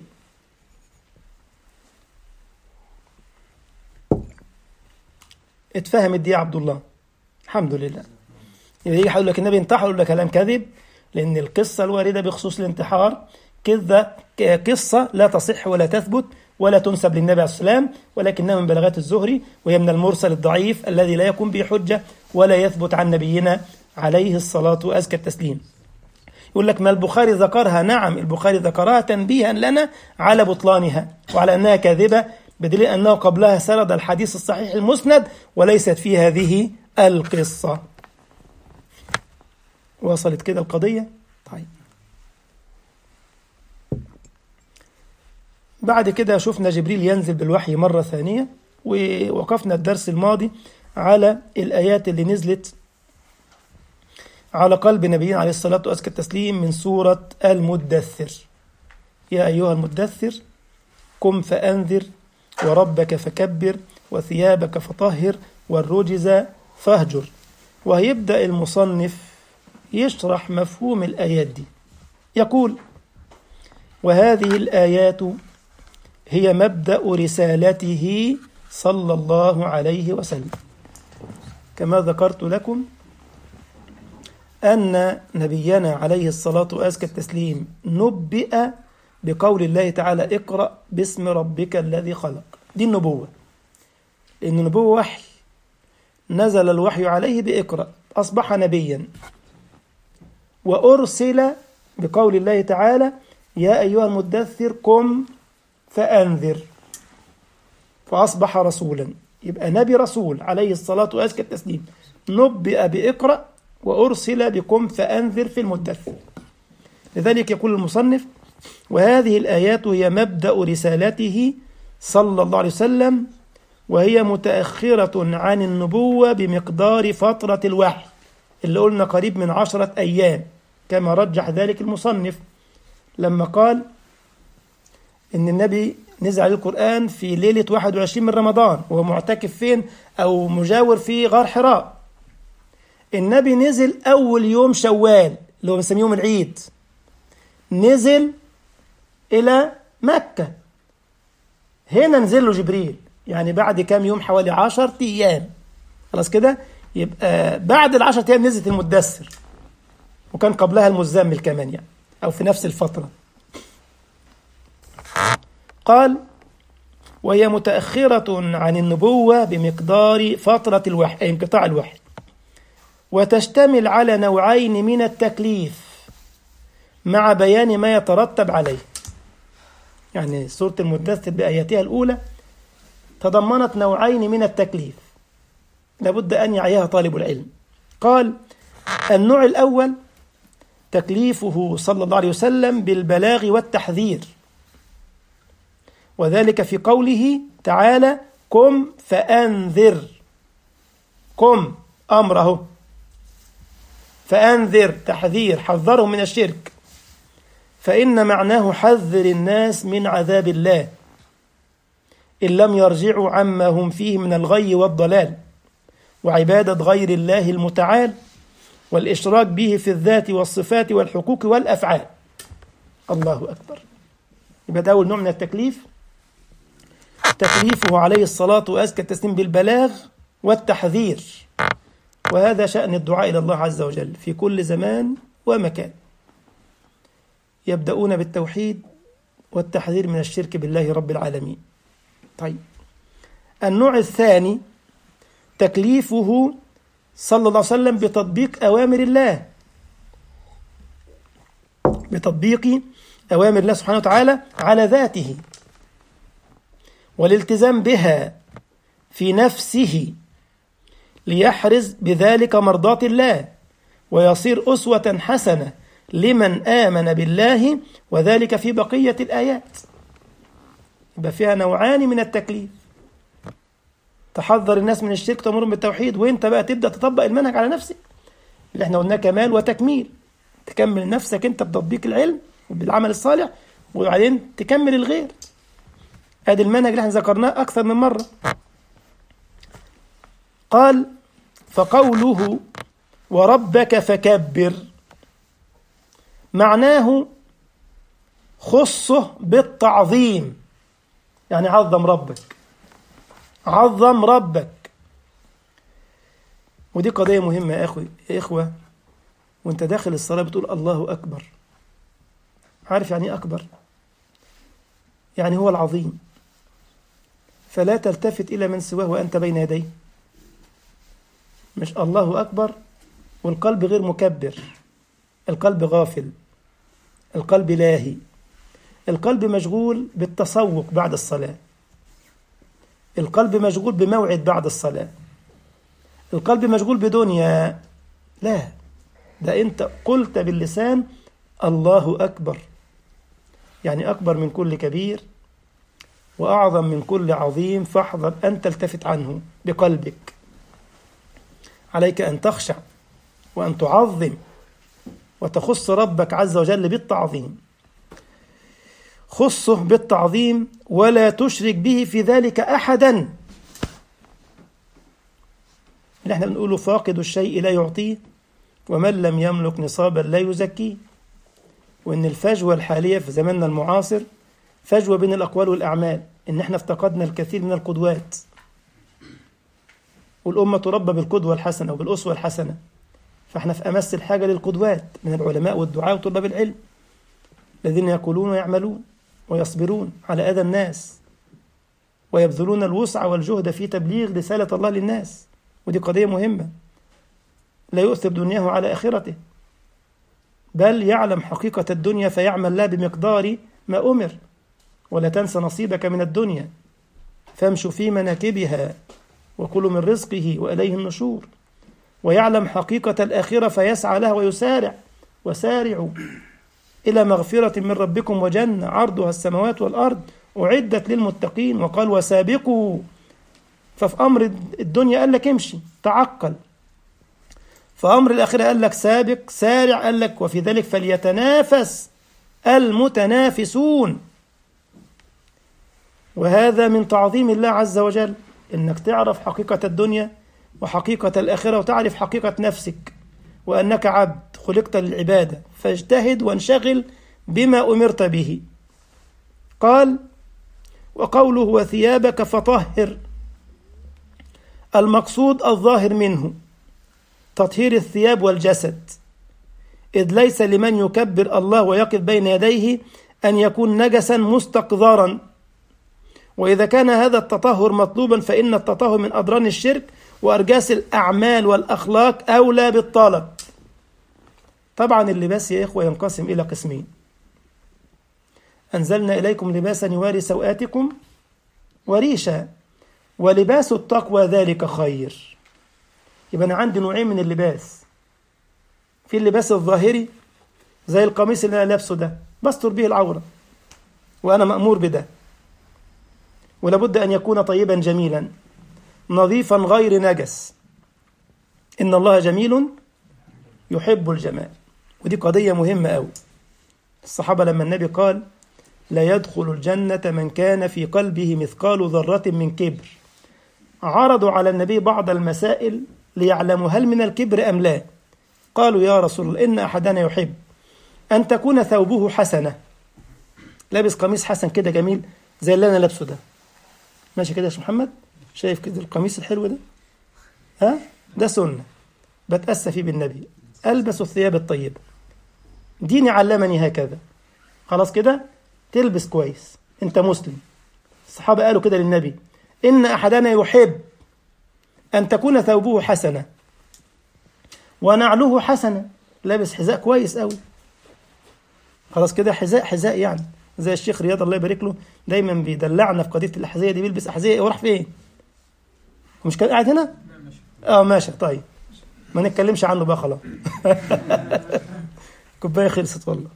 اتفهم دي يا عبد الله الحمد لله يبقى يجي يقول لك النبي انتحر يقول لك كلام كذب لأن القصة الواردة بخصوص الانتحار كذا قصة لا تصح ولا تثبت ولا تنسب للنبي عليه السلام ولكنها من بلاغات الزهري وهي من المرسل الضعيف الذي لا يكون به حجة ولا يثبت عن نبينا عليه الصلاة وأزكى التسليم يقول لك ما البخاري ذكرها نعم البخاري ذكرها تنبيها لنا على بطلانها وعلى أنها كاذبة بدليل أنه قبلها سرد الحديث الصحيح المسند وليست في هذه القصة وصلت كده القضية طيب بعد كده شفنا جبريل ينزل بالوحي مرة ثانية ووقفنا الدرس الماضي على الآيات اللي نزلت على قلب نبينا عليه الصلاة وأزكى التسليم من سورة المدثر يا أيها المدثر قم فأنذر وربك فكبر وثيابك فطهر والرجز فاهجر وهيبدأ المصنف يشرح مفهوم الآيات دي يقول وهذه الآيات هي مبدأ رسالته صلى الله عليه وسلم كما ذكرت لكم أن نبينا عليه الصلاة وأزكى التسليم نبئ بقول الله تعالى اقرأ باسم ربك الذي خلق دي النبوة لأن النبوة وحي نزل الوحي عليه بإقرأ أصبح نبيا وأرسل بقول الله تعالى يا أيها المدثر قم فأنذر فأصبح رسولا يبقى نبي رسول عليه الصلاة وأزكى التسليم نبئ بإقرأ وأرسل بقم فأنذر في المدثر لذلك يقول المصنف وهذه الآيات هي مبدأ رسالته صلى الله عليه وسلم وهي متأخرة عن النبوة بمقدار فترة الوحي اللي قلنا قريب من عشرة أيام كما رجح ذلك المصنف لما قال إن النبي نزل عليه القرآن في ليلة 21 من رمضان وهو معتكف فين أو مجاور في غار حراء النبي نزل أول يوم شوال اللي هو بنسميه يوم العيد نزل إلى مكة هنا نزل له جبريل يعني بعد كام يوم حوالي 10 أيام خلاص كده يبقى بعد العشرة أيام نزلت المدثر وكان قبلها المزمل كمان يعني أو في نفس الفترة قال وهي متأخرة عن النبوة بمقدار فترة الوحي أي انقطاع الوحي وتشتمل على نوعين من التكليف مع بيان ما يترتب عليه يعني سورة المدثر بآياتها الأولى تضمنت نوعين من التكليف لابد أن يعيها طالب العلم قال النوع الأول تكليفه صلى الله عليه وسلم بالبلاغ والتحذير وذلك في قوله تعالى قم فأنذر قم أمره فأنذر تحذير حذرهم من الشرك فإن معناه حذر الناس من عذاب الله إن لم يرجعوا عما هم فيه من الغي والضلال وعبادة غير الله المتعال والإشراك به في الذات والصفات والحقوق والأفعال الله أكبر يبقى ده أول نوع من التكليف تكليفه عليه الصلاة وأزكى التسليم بالبلاغ والتحذير وهذا شأن الدعاء إلى الله عز وجل في كل زمان ومكان يبدأون بالتوحيد والتحذير من الشرك بالله رب العالمين طيب النوع الثاني تكليفه صلى الله عليه وسلم بتطبيق أوامر الله بتطبيق أوامر الله سبحانه وتعالى على ذاته والالتزام بها في نفسه ليحرز بذلك مرضاة الله ويصير أسوة حسنة لمن آمن بالله وذلك في بقية الآيات يبقى فيها نوعان من التكليف تحذر الناس من الشرك تأمرهم بالتوحيد وانت بقى تبدأ تطبق المنهج على نفسك اللي احنا قلناه كمال وتكميل تكمل نفسك انت بتطبيق العلم وبالعمل الصالح وبعدين تكمل الغير ادي المنهج اللي احنا ذكرناه اكثر من مره قال فقوله وربك فكبر معناه خصه بالتعظيم يعني عظم ربك عظم ربك ودي قضية مهمة يا أخوي يا إخوة وأنت داخل الصلاة بتقول الله أكبر عارف يعني أكبر يعني هو العظيم فلا تلتفت إلى من سواه وأنت بين يديه مش الله أكبر والقلب غير مكبر القلب غافل القلب لاهي القلب مشغول بالتسوق بعد الصلاة القلب مشغول بموعد بعد الصلاة القلب مشغول بدنيا لا ده أنت قلت باللسان الله أكبر يعني أكبر من كل كبير وأعظم من كل عظيم فاحذر أن تلتفت عنه بقلبك عليك أن تخشع وأن تعظم وتخص ربك عز وجل بالتعظيم خصه بالتعظيم ولا تشرك به في ذلك أحدا اللي احنا بنقوله فاقد الشيء لا يعطيه ومن لم يملك نصابا لا يزكيه وإن الفجوة الحالية في زماننا المعاصر فجوة بين الأقوال والأعمال إن احنا افتقدنا الكثير من القدوات والأمة تربى بالقدوة الحسنة وبالأسوة الحسنة فاحنا في أمس الحاجة للقدوات من العلماء والدعاء وطلاب العلم الذين يقولون ويعملون ويصبرون على أذى الناس ويبذلون الوسع والجهد في تبليغ رسالة الله للناس ودي قضية مهمة لا يؤثر دنياه على آخرته بل يعلم حقيقة الدنيا فيعمل لها بمقدار ما أمر ولا تنس نصيبك من الدنيا فامشوا في مناكبها وكلوا من رزقه وإليه النشور ويعلم حقيقة الآخرة فيسعى لها ويسارع وسارعوا إلى مغفرة من ربكم وجنة عرضها السماوات والأرض أعدت للمتقين وقال وسابقوا ففي أمر الدنيا قال لك امشي تعقل في أمر الآخرة قال لك سابق سارع قال لك وفي ذلك فليتنافس المتنافسون وهذا من تعظيم الله عز وجل إنك تعرف حقيقة الدنيا وحقيقة الآخرة وتعرف حقيقة نفسك وأنك عبد خلقت للعبادة فاجتهد وانشغل بما أمرت به قال وقوله وثيابك فطهر المقصود الظاهر منه تطهير الثياب والجسد إذ ليس لمن يكبر الله ويقف بين يديه أن يكون نجسا مستقذرا وإذا كان هذا التطهر مطلوبا فإن التطهر من أضران الشرك وأرجاس الأعمال والأخلاق أولى بالطلب طبعا اللباس يا إخوة ينقسم إلى قسمين أنزلنا إليكم لباسا يواري سوآتكم وريشا ولباس التقوى ذلك خير يبقى أنا عندي نوعين من اللباس في اللباس الظاهري زي القميص اللي انا لابسه ده بستر به العوره وانا مامور بده ولابد ان يكون طيبا جميلا نظيفا غير نجس ان الله جميل يحب الجمال ودي قضيه مهمه قوي الصحابه لما النبي قال لا يدخل الجنه من كان في قلبه مثقال ذره من كبر عرضوا على النبي بعض المسائل ليعلموا هل من الكبر ام لا قالوا يا رسول الله ان احدنا يحب ان تكون ثوبه حسنه لابس قميص حسن كده جميل زي اللي انا لابسه ده ماشي كده يا شيخ محمد شايف كده القميص الحلو ده ها ده سنه بتاسى فيه بالنبي البس الثياب الطيبه ديني علمني هكذا خلاص كده تلبس كويس انت مسلم الصحابه قالوا كده للنبي ان احدنا يحب ان تكون ثوبه حسنه ونعله حسنه لابس حذاء كويس قوي خلاص كده حذاء حذاء يعني زي الشيخ رياض الله يبارك له دايما بيدلعنا في قضيه الاحذيه دي بيلبس احذيه وراح فين؟ مش كان قاعد هنا؟ اه ماشي طيب ما نتكلمش عنه بقى خلاص كوبايه خلصت والله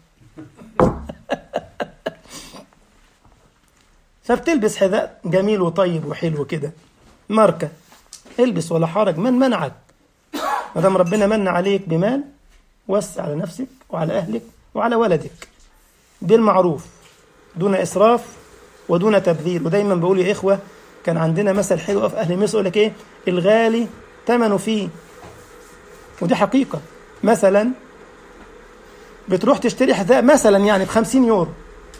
فبتلبس حذاء جميل وطيب وحلو كده ماركه البس ولا حرج من منعك ما دام ربنا من عليك بمال وسع على نفسك وعلى اهلك وعلى ولدك بالمعروف دون اسراف ودون تبذير ودايما بقول يا اخوه كان عندنا مثل حلو في اهل مصر يقول لك ايه الغالي ثمنه فيه ودي حقيقه مثلا بتروح تشتري حذاء مثلا يعني ب 50 يورو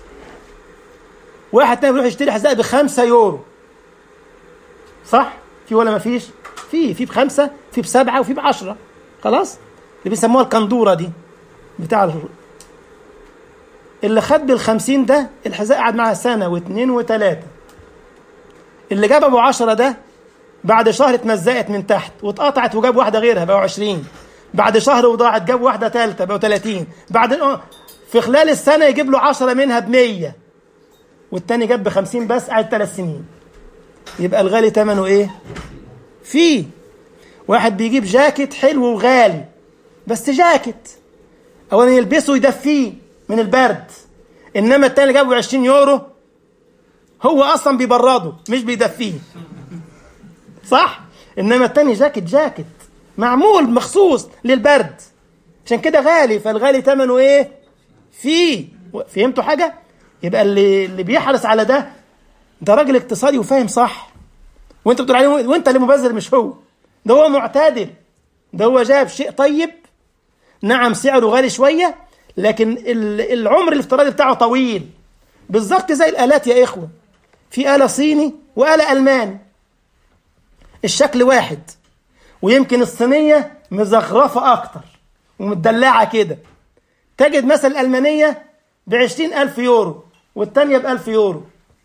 واحد تاني بيروح يشتري حذاء ب 5 يورو صح في ولا ما فيش في في بخمسة في بسبعة وفي بعشرة خلاص اللي بيسموها الكندورة دي بتاع ال... اللي خد بالخمسين ده الحذاء قعد معاه سنة واثنين وثلاثة اللي جاب ابو عشرة ده بعد شهر اتمزقت من تحت واتقطعت وجاب واحدة غيرها بقوا عشرين بعد شهر وضاعت جاب واحدة ثالثة بقوا 30 بعد في خلال السنة يجيب له عشرة منها بمية والتاني جاب بخمسين بس قعد ثلاث سنين يبقى الغالي ثمنه ايه؟ فيه واحد بيجيب جاكيت حلو وغالي بس جاكيت اولا يلبسه يدفيه من البرد انما التاني اللي جابه 20 يورو هو اصلا بيبرده مش بيدفيه صح انما التاني جاكيت جاكيت معمول مخصوص للبرد عشان كده غالي فالغالي ثمنه ايه فيه فهمتوا حاجه يبقى اللي اللي بيحرص على ده ده راجل اقتصادي وفاهم صح وانت بتقول عليه وانت اللي مبذر مش هو ده هو معتدل ده هو جاب شيء طيب نعم سعره غالي شويه لكن العمر الافتراضي بتاعه طويل بالظبط زي الالات يا اخوه في اله صيني واله الماني الشكل واحد ويمكن الصينيه مزخرفه اكتر ومدلعه كده تجد مثلا الالمانيه بعشرين ألف يورو والتانية بألف يورو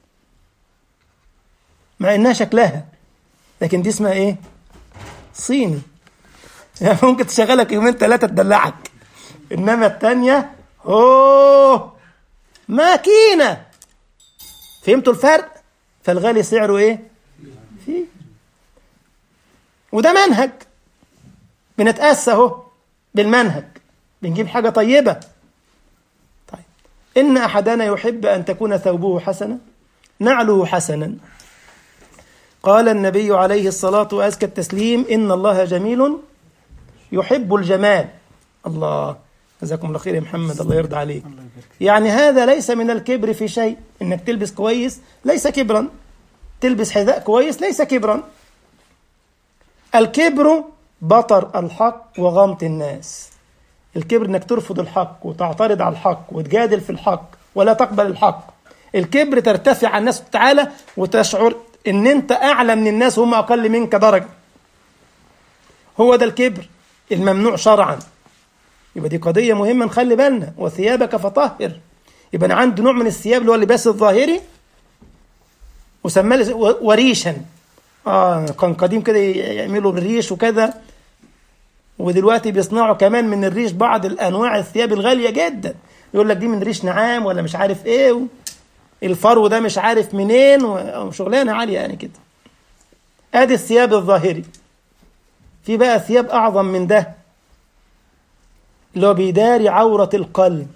مع انها شكلها لكن دي اسمها ايه صيني يعني ممكن تشغلك يومين ثلاثه تدلعك انما الثانيه اوه ماكينه فهمتوا الفرق فالغالي سعره ايه فيه وده منهج بنتأسى اهو بالمنهج بنجيب حاجه طيبه طيب ان احدنا يحب ان تكون ثوبه حسنا نعله حسنا قال النبي عليه الصلاة وأزكى التسليم إن الله جميل يحب الجمال الله جزاكم الله خير يا محمد الله يرضى عليك يعني هذا ليس من الكبر في شيء إنك تلبس كويس ليس كبرا تلبس حذاء كويس ليس كبرا الكبر بطر الحق وغمط الناس الكبر انك ترفض الحق وتعترض على الحق وتجادل في الحق ولا تقبل الحق الكبر ترتفع عن الناس تعالى وتشعر ان انت اعلى من الناس وهم اقل منك درجه هو ده الكبر الممنوع شرعا يبقى دي قضيه مهمه نخلي بالنا وثيابك فطهر يبقى انا عندي نوع من الثياب اللي هو اللباس الظاهري وسماه وريشا اه كان قديم كده يعملوا بالريش وكذا ودلوقتي بيصنعوا كمان من الريش بعض الانواع الثياب الغاليه جدا يقول لك دي من ريش نعام ولا مش عارف ايه و... الفرو ده مش عارف منين وشغلانه عاليه يعني كده ادي الثياب الظاهري في بقى ثياب اعظم من ده اللي هو بيداري عورة القلب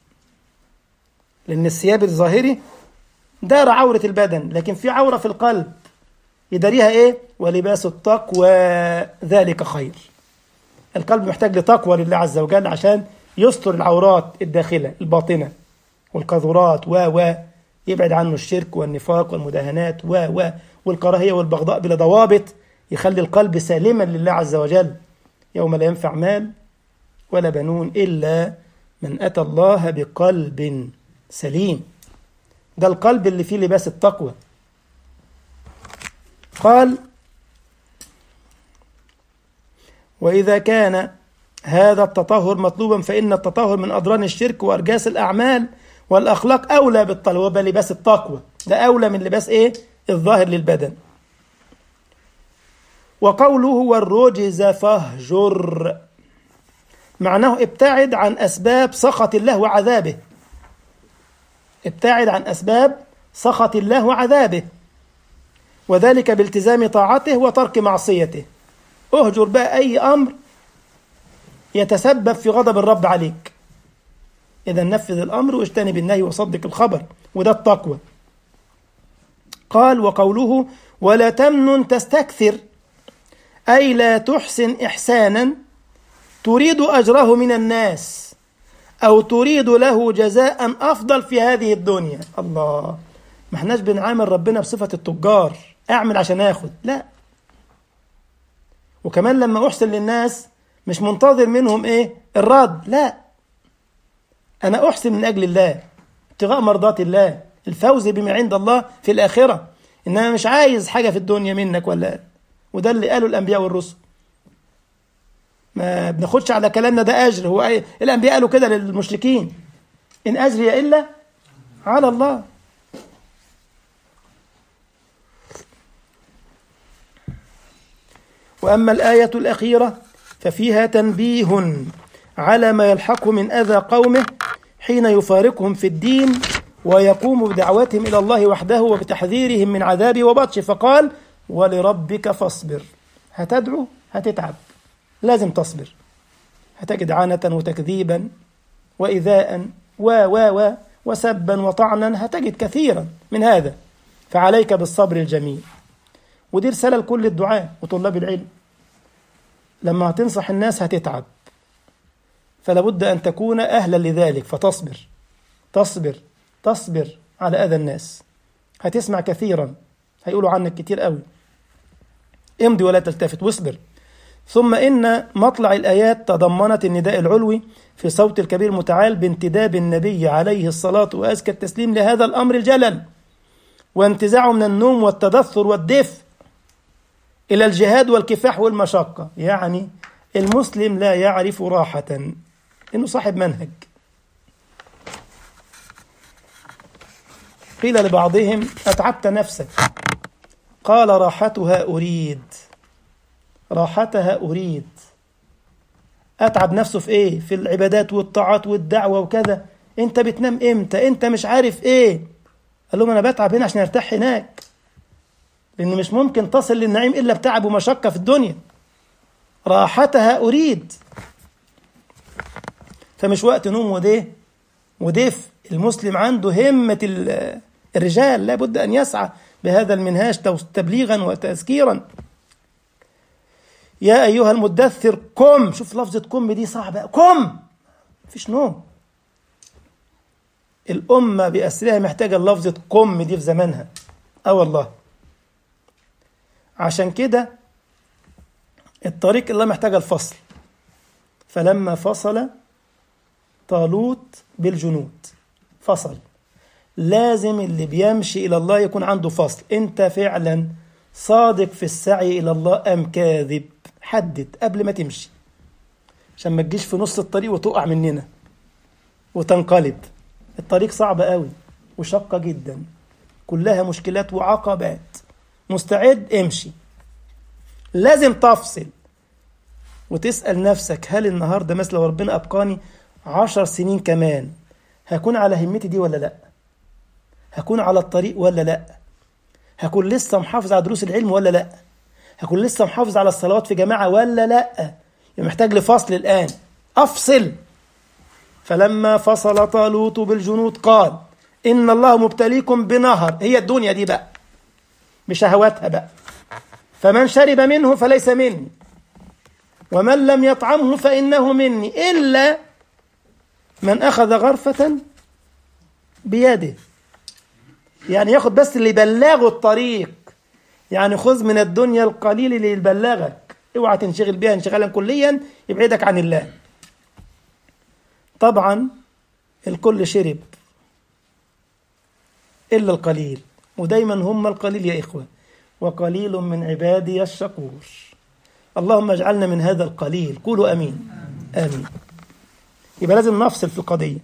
لأن الثياب الظاهري دار عورة البدن لكن في عورة في القلب يداريها إيه ولباس التقوى ذلك خير القلب محتاج لتقوى لله عز وجل عشان يستر العورات الداخلة الباطنة والقذورات و و يبعد عنه الشرك والنفاق والمداهنات و و والكراهية والبغضاء بلا ضوابط يخلي القلب سالما لله عز وجل يوم لا ينفع مال ولا بنون إلا من أتى الله بقلب سليم ده القلب اللي فيه لباس التقوى قال وإذا كان هذا التطهر مطلوبا فإن التطهر من أضران الشرك وأرجاس الأعمال والأخلاق أولى بالطلب بلباس التقوى ده أولى من لباس إيه الظاهر للبدن وقوله والرجز فاهجر معناه ابتعد عن أسباب سخط الله وعذابه ابتعد عن أسباب سخط الله وعذابه وذلك بالتزام طاعته وترك معصيته اهجر بقى أي أمر يتسبب في غضب الرب عليك إذا نفذ الأمر واجتنب النهي وصدق الخبر وده التقوى قال وقوله ولا تمنن تستكثر أي لا تحسن إحسانا تريد أجره من الناس أو تريد له جزاء أفضل في هذه الدنيا الله ما احناش بنعامل ربنا بصفة التجار أعمل عشان آخد لا وكمان لما أحسن للناس مش منتظر منهم إيه الرد لا أنا أحسن من أجل الله ابتغاء مرضات الله الفوز بما عند الله في الآخرة إن أنا مش عايز حاجة في الدنيا منك ولا وده اللي قاله الأنبياء والرسل ما بناخدش على كلامنا ده أجر هو أي... الأنبياء قالوا كده للمشركين إن أجري إلا على الله وأما الآية الأخيرة ففيها تنبيه على ما يلحقه من أذى قومه حين يفارقهم في الدين ويقوم بدعوتهم إلى الله وحده وبتحذيرهم من عذابه وبطشه فقال ولربك فاصبر هتدعو هتتعب لازم تصبر هتجد عانة وتكذيبا وإيذاء و و و وسبا وطعنا هتجد كثيرا من هذا فعليك بالصبر الجميل ودي رسالة لكل الدعاء وطلاب العلم لما هتنصح الناس هتتعب فلا بد أن تكون أهلا لذلك فتصبر تصبر تصبر على أذى الناس هتسمع كثيرا هيقولوا عنك كتير قوي امضي ولا تلتفت واصبر ثم إن مطلع الآيات تضمنت النداء العلوي في صوت الكبير المتعال بانتداب النبي عليه الصلاة وأزكى التسليم لهذا الأمر الجلل وانتزاعه من النوم والتدثر والدفء إلى الجهاد والكفاح والمشقة يعني المسلم لا يعرف راحة إنه صاحب منهج قيل لبعضهم أتعبت نفسك قال راحتها أريد راحتها أريد أتعب نفسه في إيه في العبادات والطاعات والدعوة وكذا أنت بتنام إمتى أنت مش عارف إيه قال لهم أنا بتعب هنا عشان أرتاح هناك لأن مش ممكن تصل للنعيم إلا بتعب ومشقة في الدنيا راحتها أريد فمش وقت نوم وديه ودف المسلم عنده همة الرجال لابد أن يسعى بهذا المنهاج تبليغا وتذكيرا يا أيها المدثر قم شوف لفظة قم دي صعبة قم مفيش نوم الأمة بأسرها محتاجة لفظة قم دي في زمانها أه والله عشان كده الطريق الله محتاجة الفصل فلما فصل طالوت بالجنود فصل لازم اللي بيمشي إلى الله يكون عنده فصل أنت فعلا صادق في السعي إلى الله أم كاذب حدد قبل ما تمشي عشان ما تجيش في نص الطريق وتقع مننا وتنقلب الطريق صعب قوي وشقة جدا كلها مشكلات وعقبات مستعد امشي لازم تفصل وتسأل نفسك هل النهاردة مثل لو ربنا أبقاني عشر سنين كمان هكون على همتي دي ولا لأ هكون على الطريق ولا لأ هكون لسه محافظ على دروس العلم ولا لأ هكون لسه محافظ على الصلوات في جماعة ولا لأ يبقى محتاج لفصل الآن أفصل فلما فصل طالوت بالجنود قال إن الله مبتليكم بنهر هي الدنيا دي بقى بشهواتها بقى فمن شرب منه فليس مني ومن لم يطعمه فإنه مني إلا من أخذ غرفة بيده يعني ياخد بس اللي يبلغه الطريق يعني خذ من الدنيا القليل اللي يبلغك اوعى تنشغل بها انشغالا كليا يبعدك عن الله طبعا الكل شرب إلا القليل ودايما هم القليل يا إخوة وقليل من عبادي الشكور اللهم اجعلنا من هذا القليل قولوا أمين آمين يبقى لازم نفصل في القضية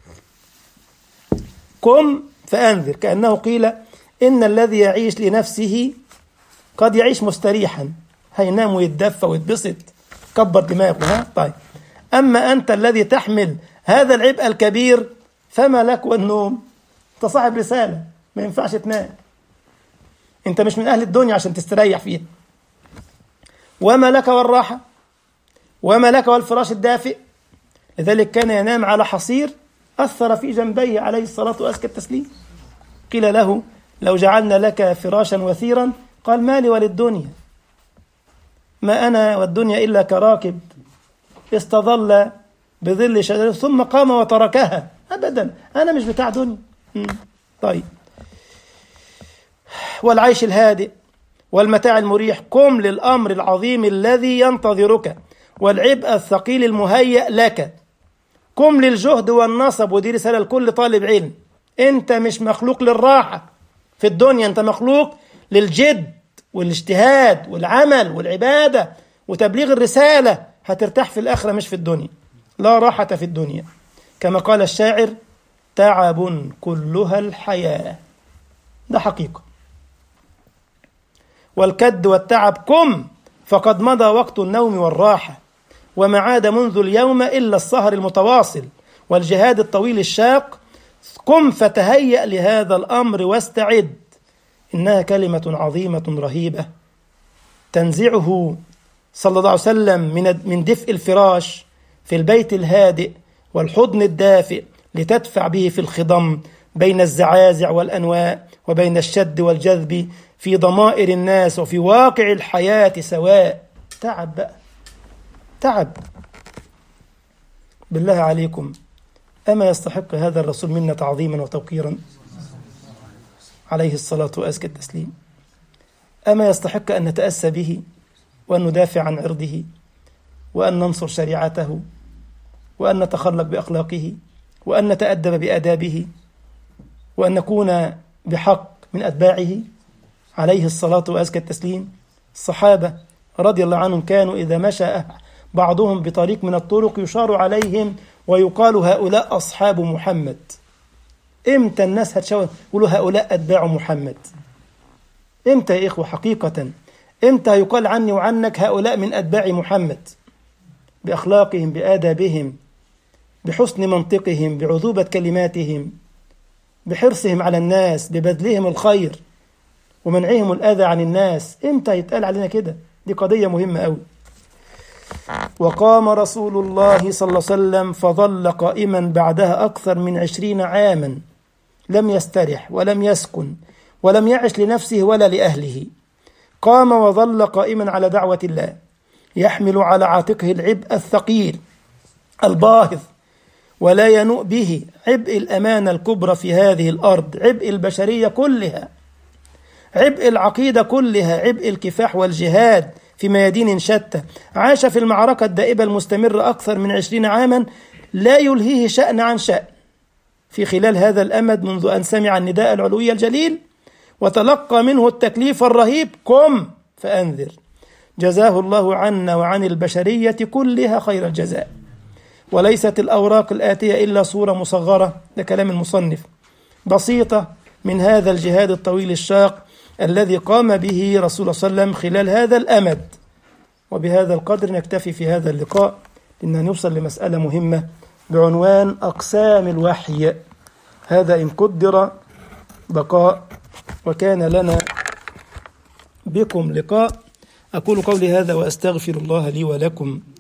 قم فأنذر كأنه قيل إن الذي يعيش لنفسه قد يعيش مستريحا هينام ويتدفى ويتبسط كبر دماغه ها طيب أما أنت الذي تحمل هذا العبء الكبير فما لك والنوم أنت صاحب رسالة ما ينفعش تنام أنت مش من أهل الدنيا عشان تستريح فيها وما لك والراحة وما لك والفراش الدافئ لذلك كان ينام على حصير أثر في جنبيه عليه الصلاة وأزكى التسليم قيل له لو جعلنا لك فراشا وثيرا قال ما لي وللدنيا ما أنا والدنيا إلا كراكب استظل بظل شجرة ثم قام وتركها أبدا أنا مش بتاع دنيا طيب والعيش الهادئ والمتاع المريح قم للأمر العظيم الذي ينتظرك والعبء الثقيل المهيأ لك قم للجهد والنصب ودي رسالة لكل طالب علم أنت مش مخلوق للراحة في الدنيا أنت مخلوق للجد والاجتهاد والعمل والعبادة وتبليغ الرسالة هترتاح في الآخرة مش في الدنيا لا راحة في الدنيا كما قال الشاعر تعب كلها الحياة ده حقيقة والكد والتعب كم فقد مضى وقت النوم والراحة وما عاد منذ اليوم إلا السهر المتواصل والجهاد الطويل الشاق قم فتهيأ لهذا الأمر واستعد إنها كلمة عظيمة رهيبة تنزعه صلى الله عليه وسلم من من دفء الفراش في البيت الهادئ والحضن الدافئ لتدفع به في الخضم بين الزعازع والأنواء وبين الشد والجذب في ضمائر الناس وفي واقع الحياة سواء تعب بقى تعب بالله عليكم أما يستحق هذا الرسول منا تعظيما وتوقيرا عليه الصلاة وأزكى التسليم أما يستحق أن نتأسى به وأن ندافع عن عرضه وأن ننصر شريعته وأن نتخلق بأخلاقه وأن نتأدب بآدابه وأن نكون بحق من أتباعه عليه الصلاة وأزكى التسليم الصحابة رضي الله عنهم كانوا إذا مشى بعضهم بطريق من الطرق يشار عليهم ويقال هؤلاء أصحاب محمد إمتى الناس هتشاور يقولوا هؤلاء أتباع محمد إمتى يا إخوة حقيقة إمتى يقال عني وعنك هؤلاء من أتباع محمد بأخلاقهم بآدابهم بحسن منطقهم بعذوبة كلماتهم بحرصهم على الناس ببذلهم الخير ومنعهم الأذى عن الناس إمتى يتقال علينا كده دي قضية مهمة أوي وقام رسول الله صلى الله عليه وسلم فظل قائما بعدها أكثر من عشرين عاما لم يسترح ولم يسكن ولم يعش لنفسه ولا لأهله قام وظل قائما على دعوة الله يحمل على عاتقه العبء الثقيل الباهظ ولا ينوء به عبء الأمانة الكبرى في هذه الأرض عبء البشرية كلها عبء العقيدة كلها عبء الكفاح والجهاد في ميادين شتى عاش في المعركة الدائبة المستمرة أكثر من عشرين عاما لا يلهيه شأن عن شأن في خلال هذا الأمد منذ أن سمع النداء العلوي الجليل وتلقى منه التكليف الرهيب قم فأنذر جزاه الله عنا وعن البشرية كلها خير الجزاء وليست الأوراق الآتية إلا صورة مصغرة ده كلام المصنف بسيطة من هذا الجهاد الطويل الشاق الذي قام به رسول الله صلى الله عليه وسلم خلال هذا الأمد وبهذا القدر نكتفي في هذا اللقاء لأن نوصل لمسألة مهمة بعنوان أقسام الوحي هذا إن قدر بقاء وكان لنا بكم لقاء أقول قولي هذا وأستغفر الله لي ولكم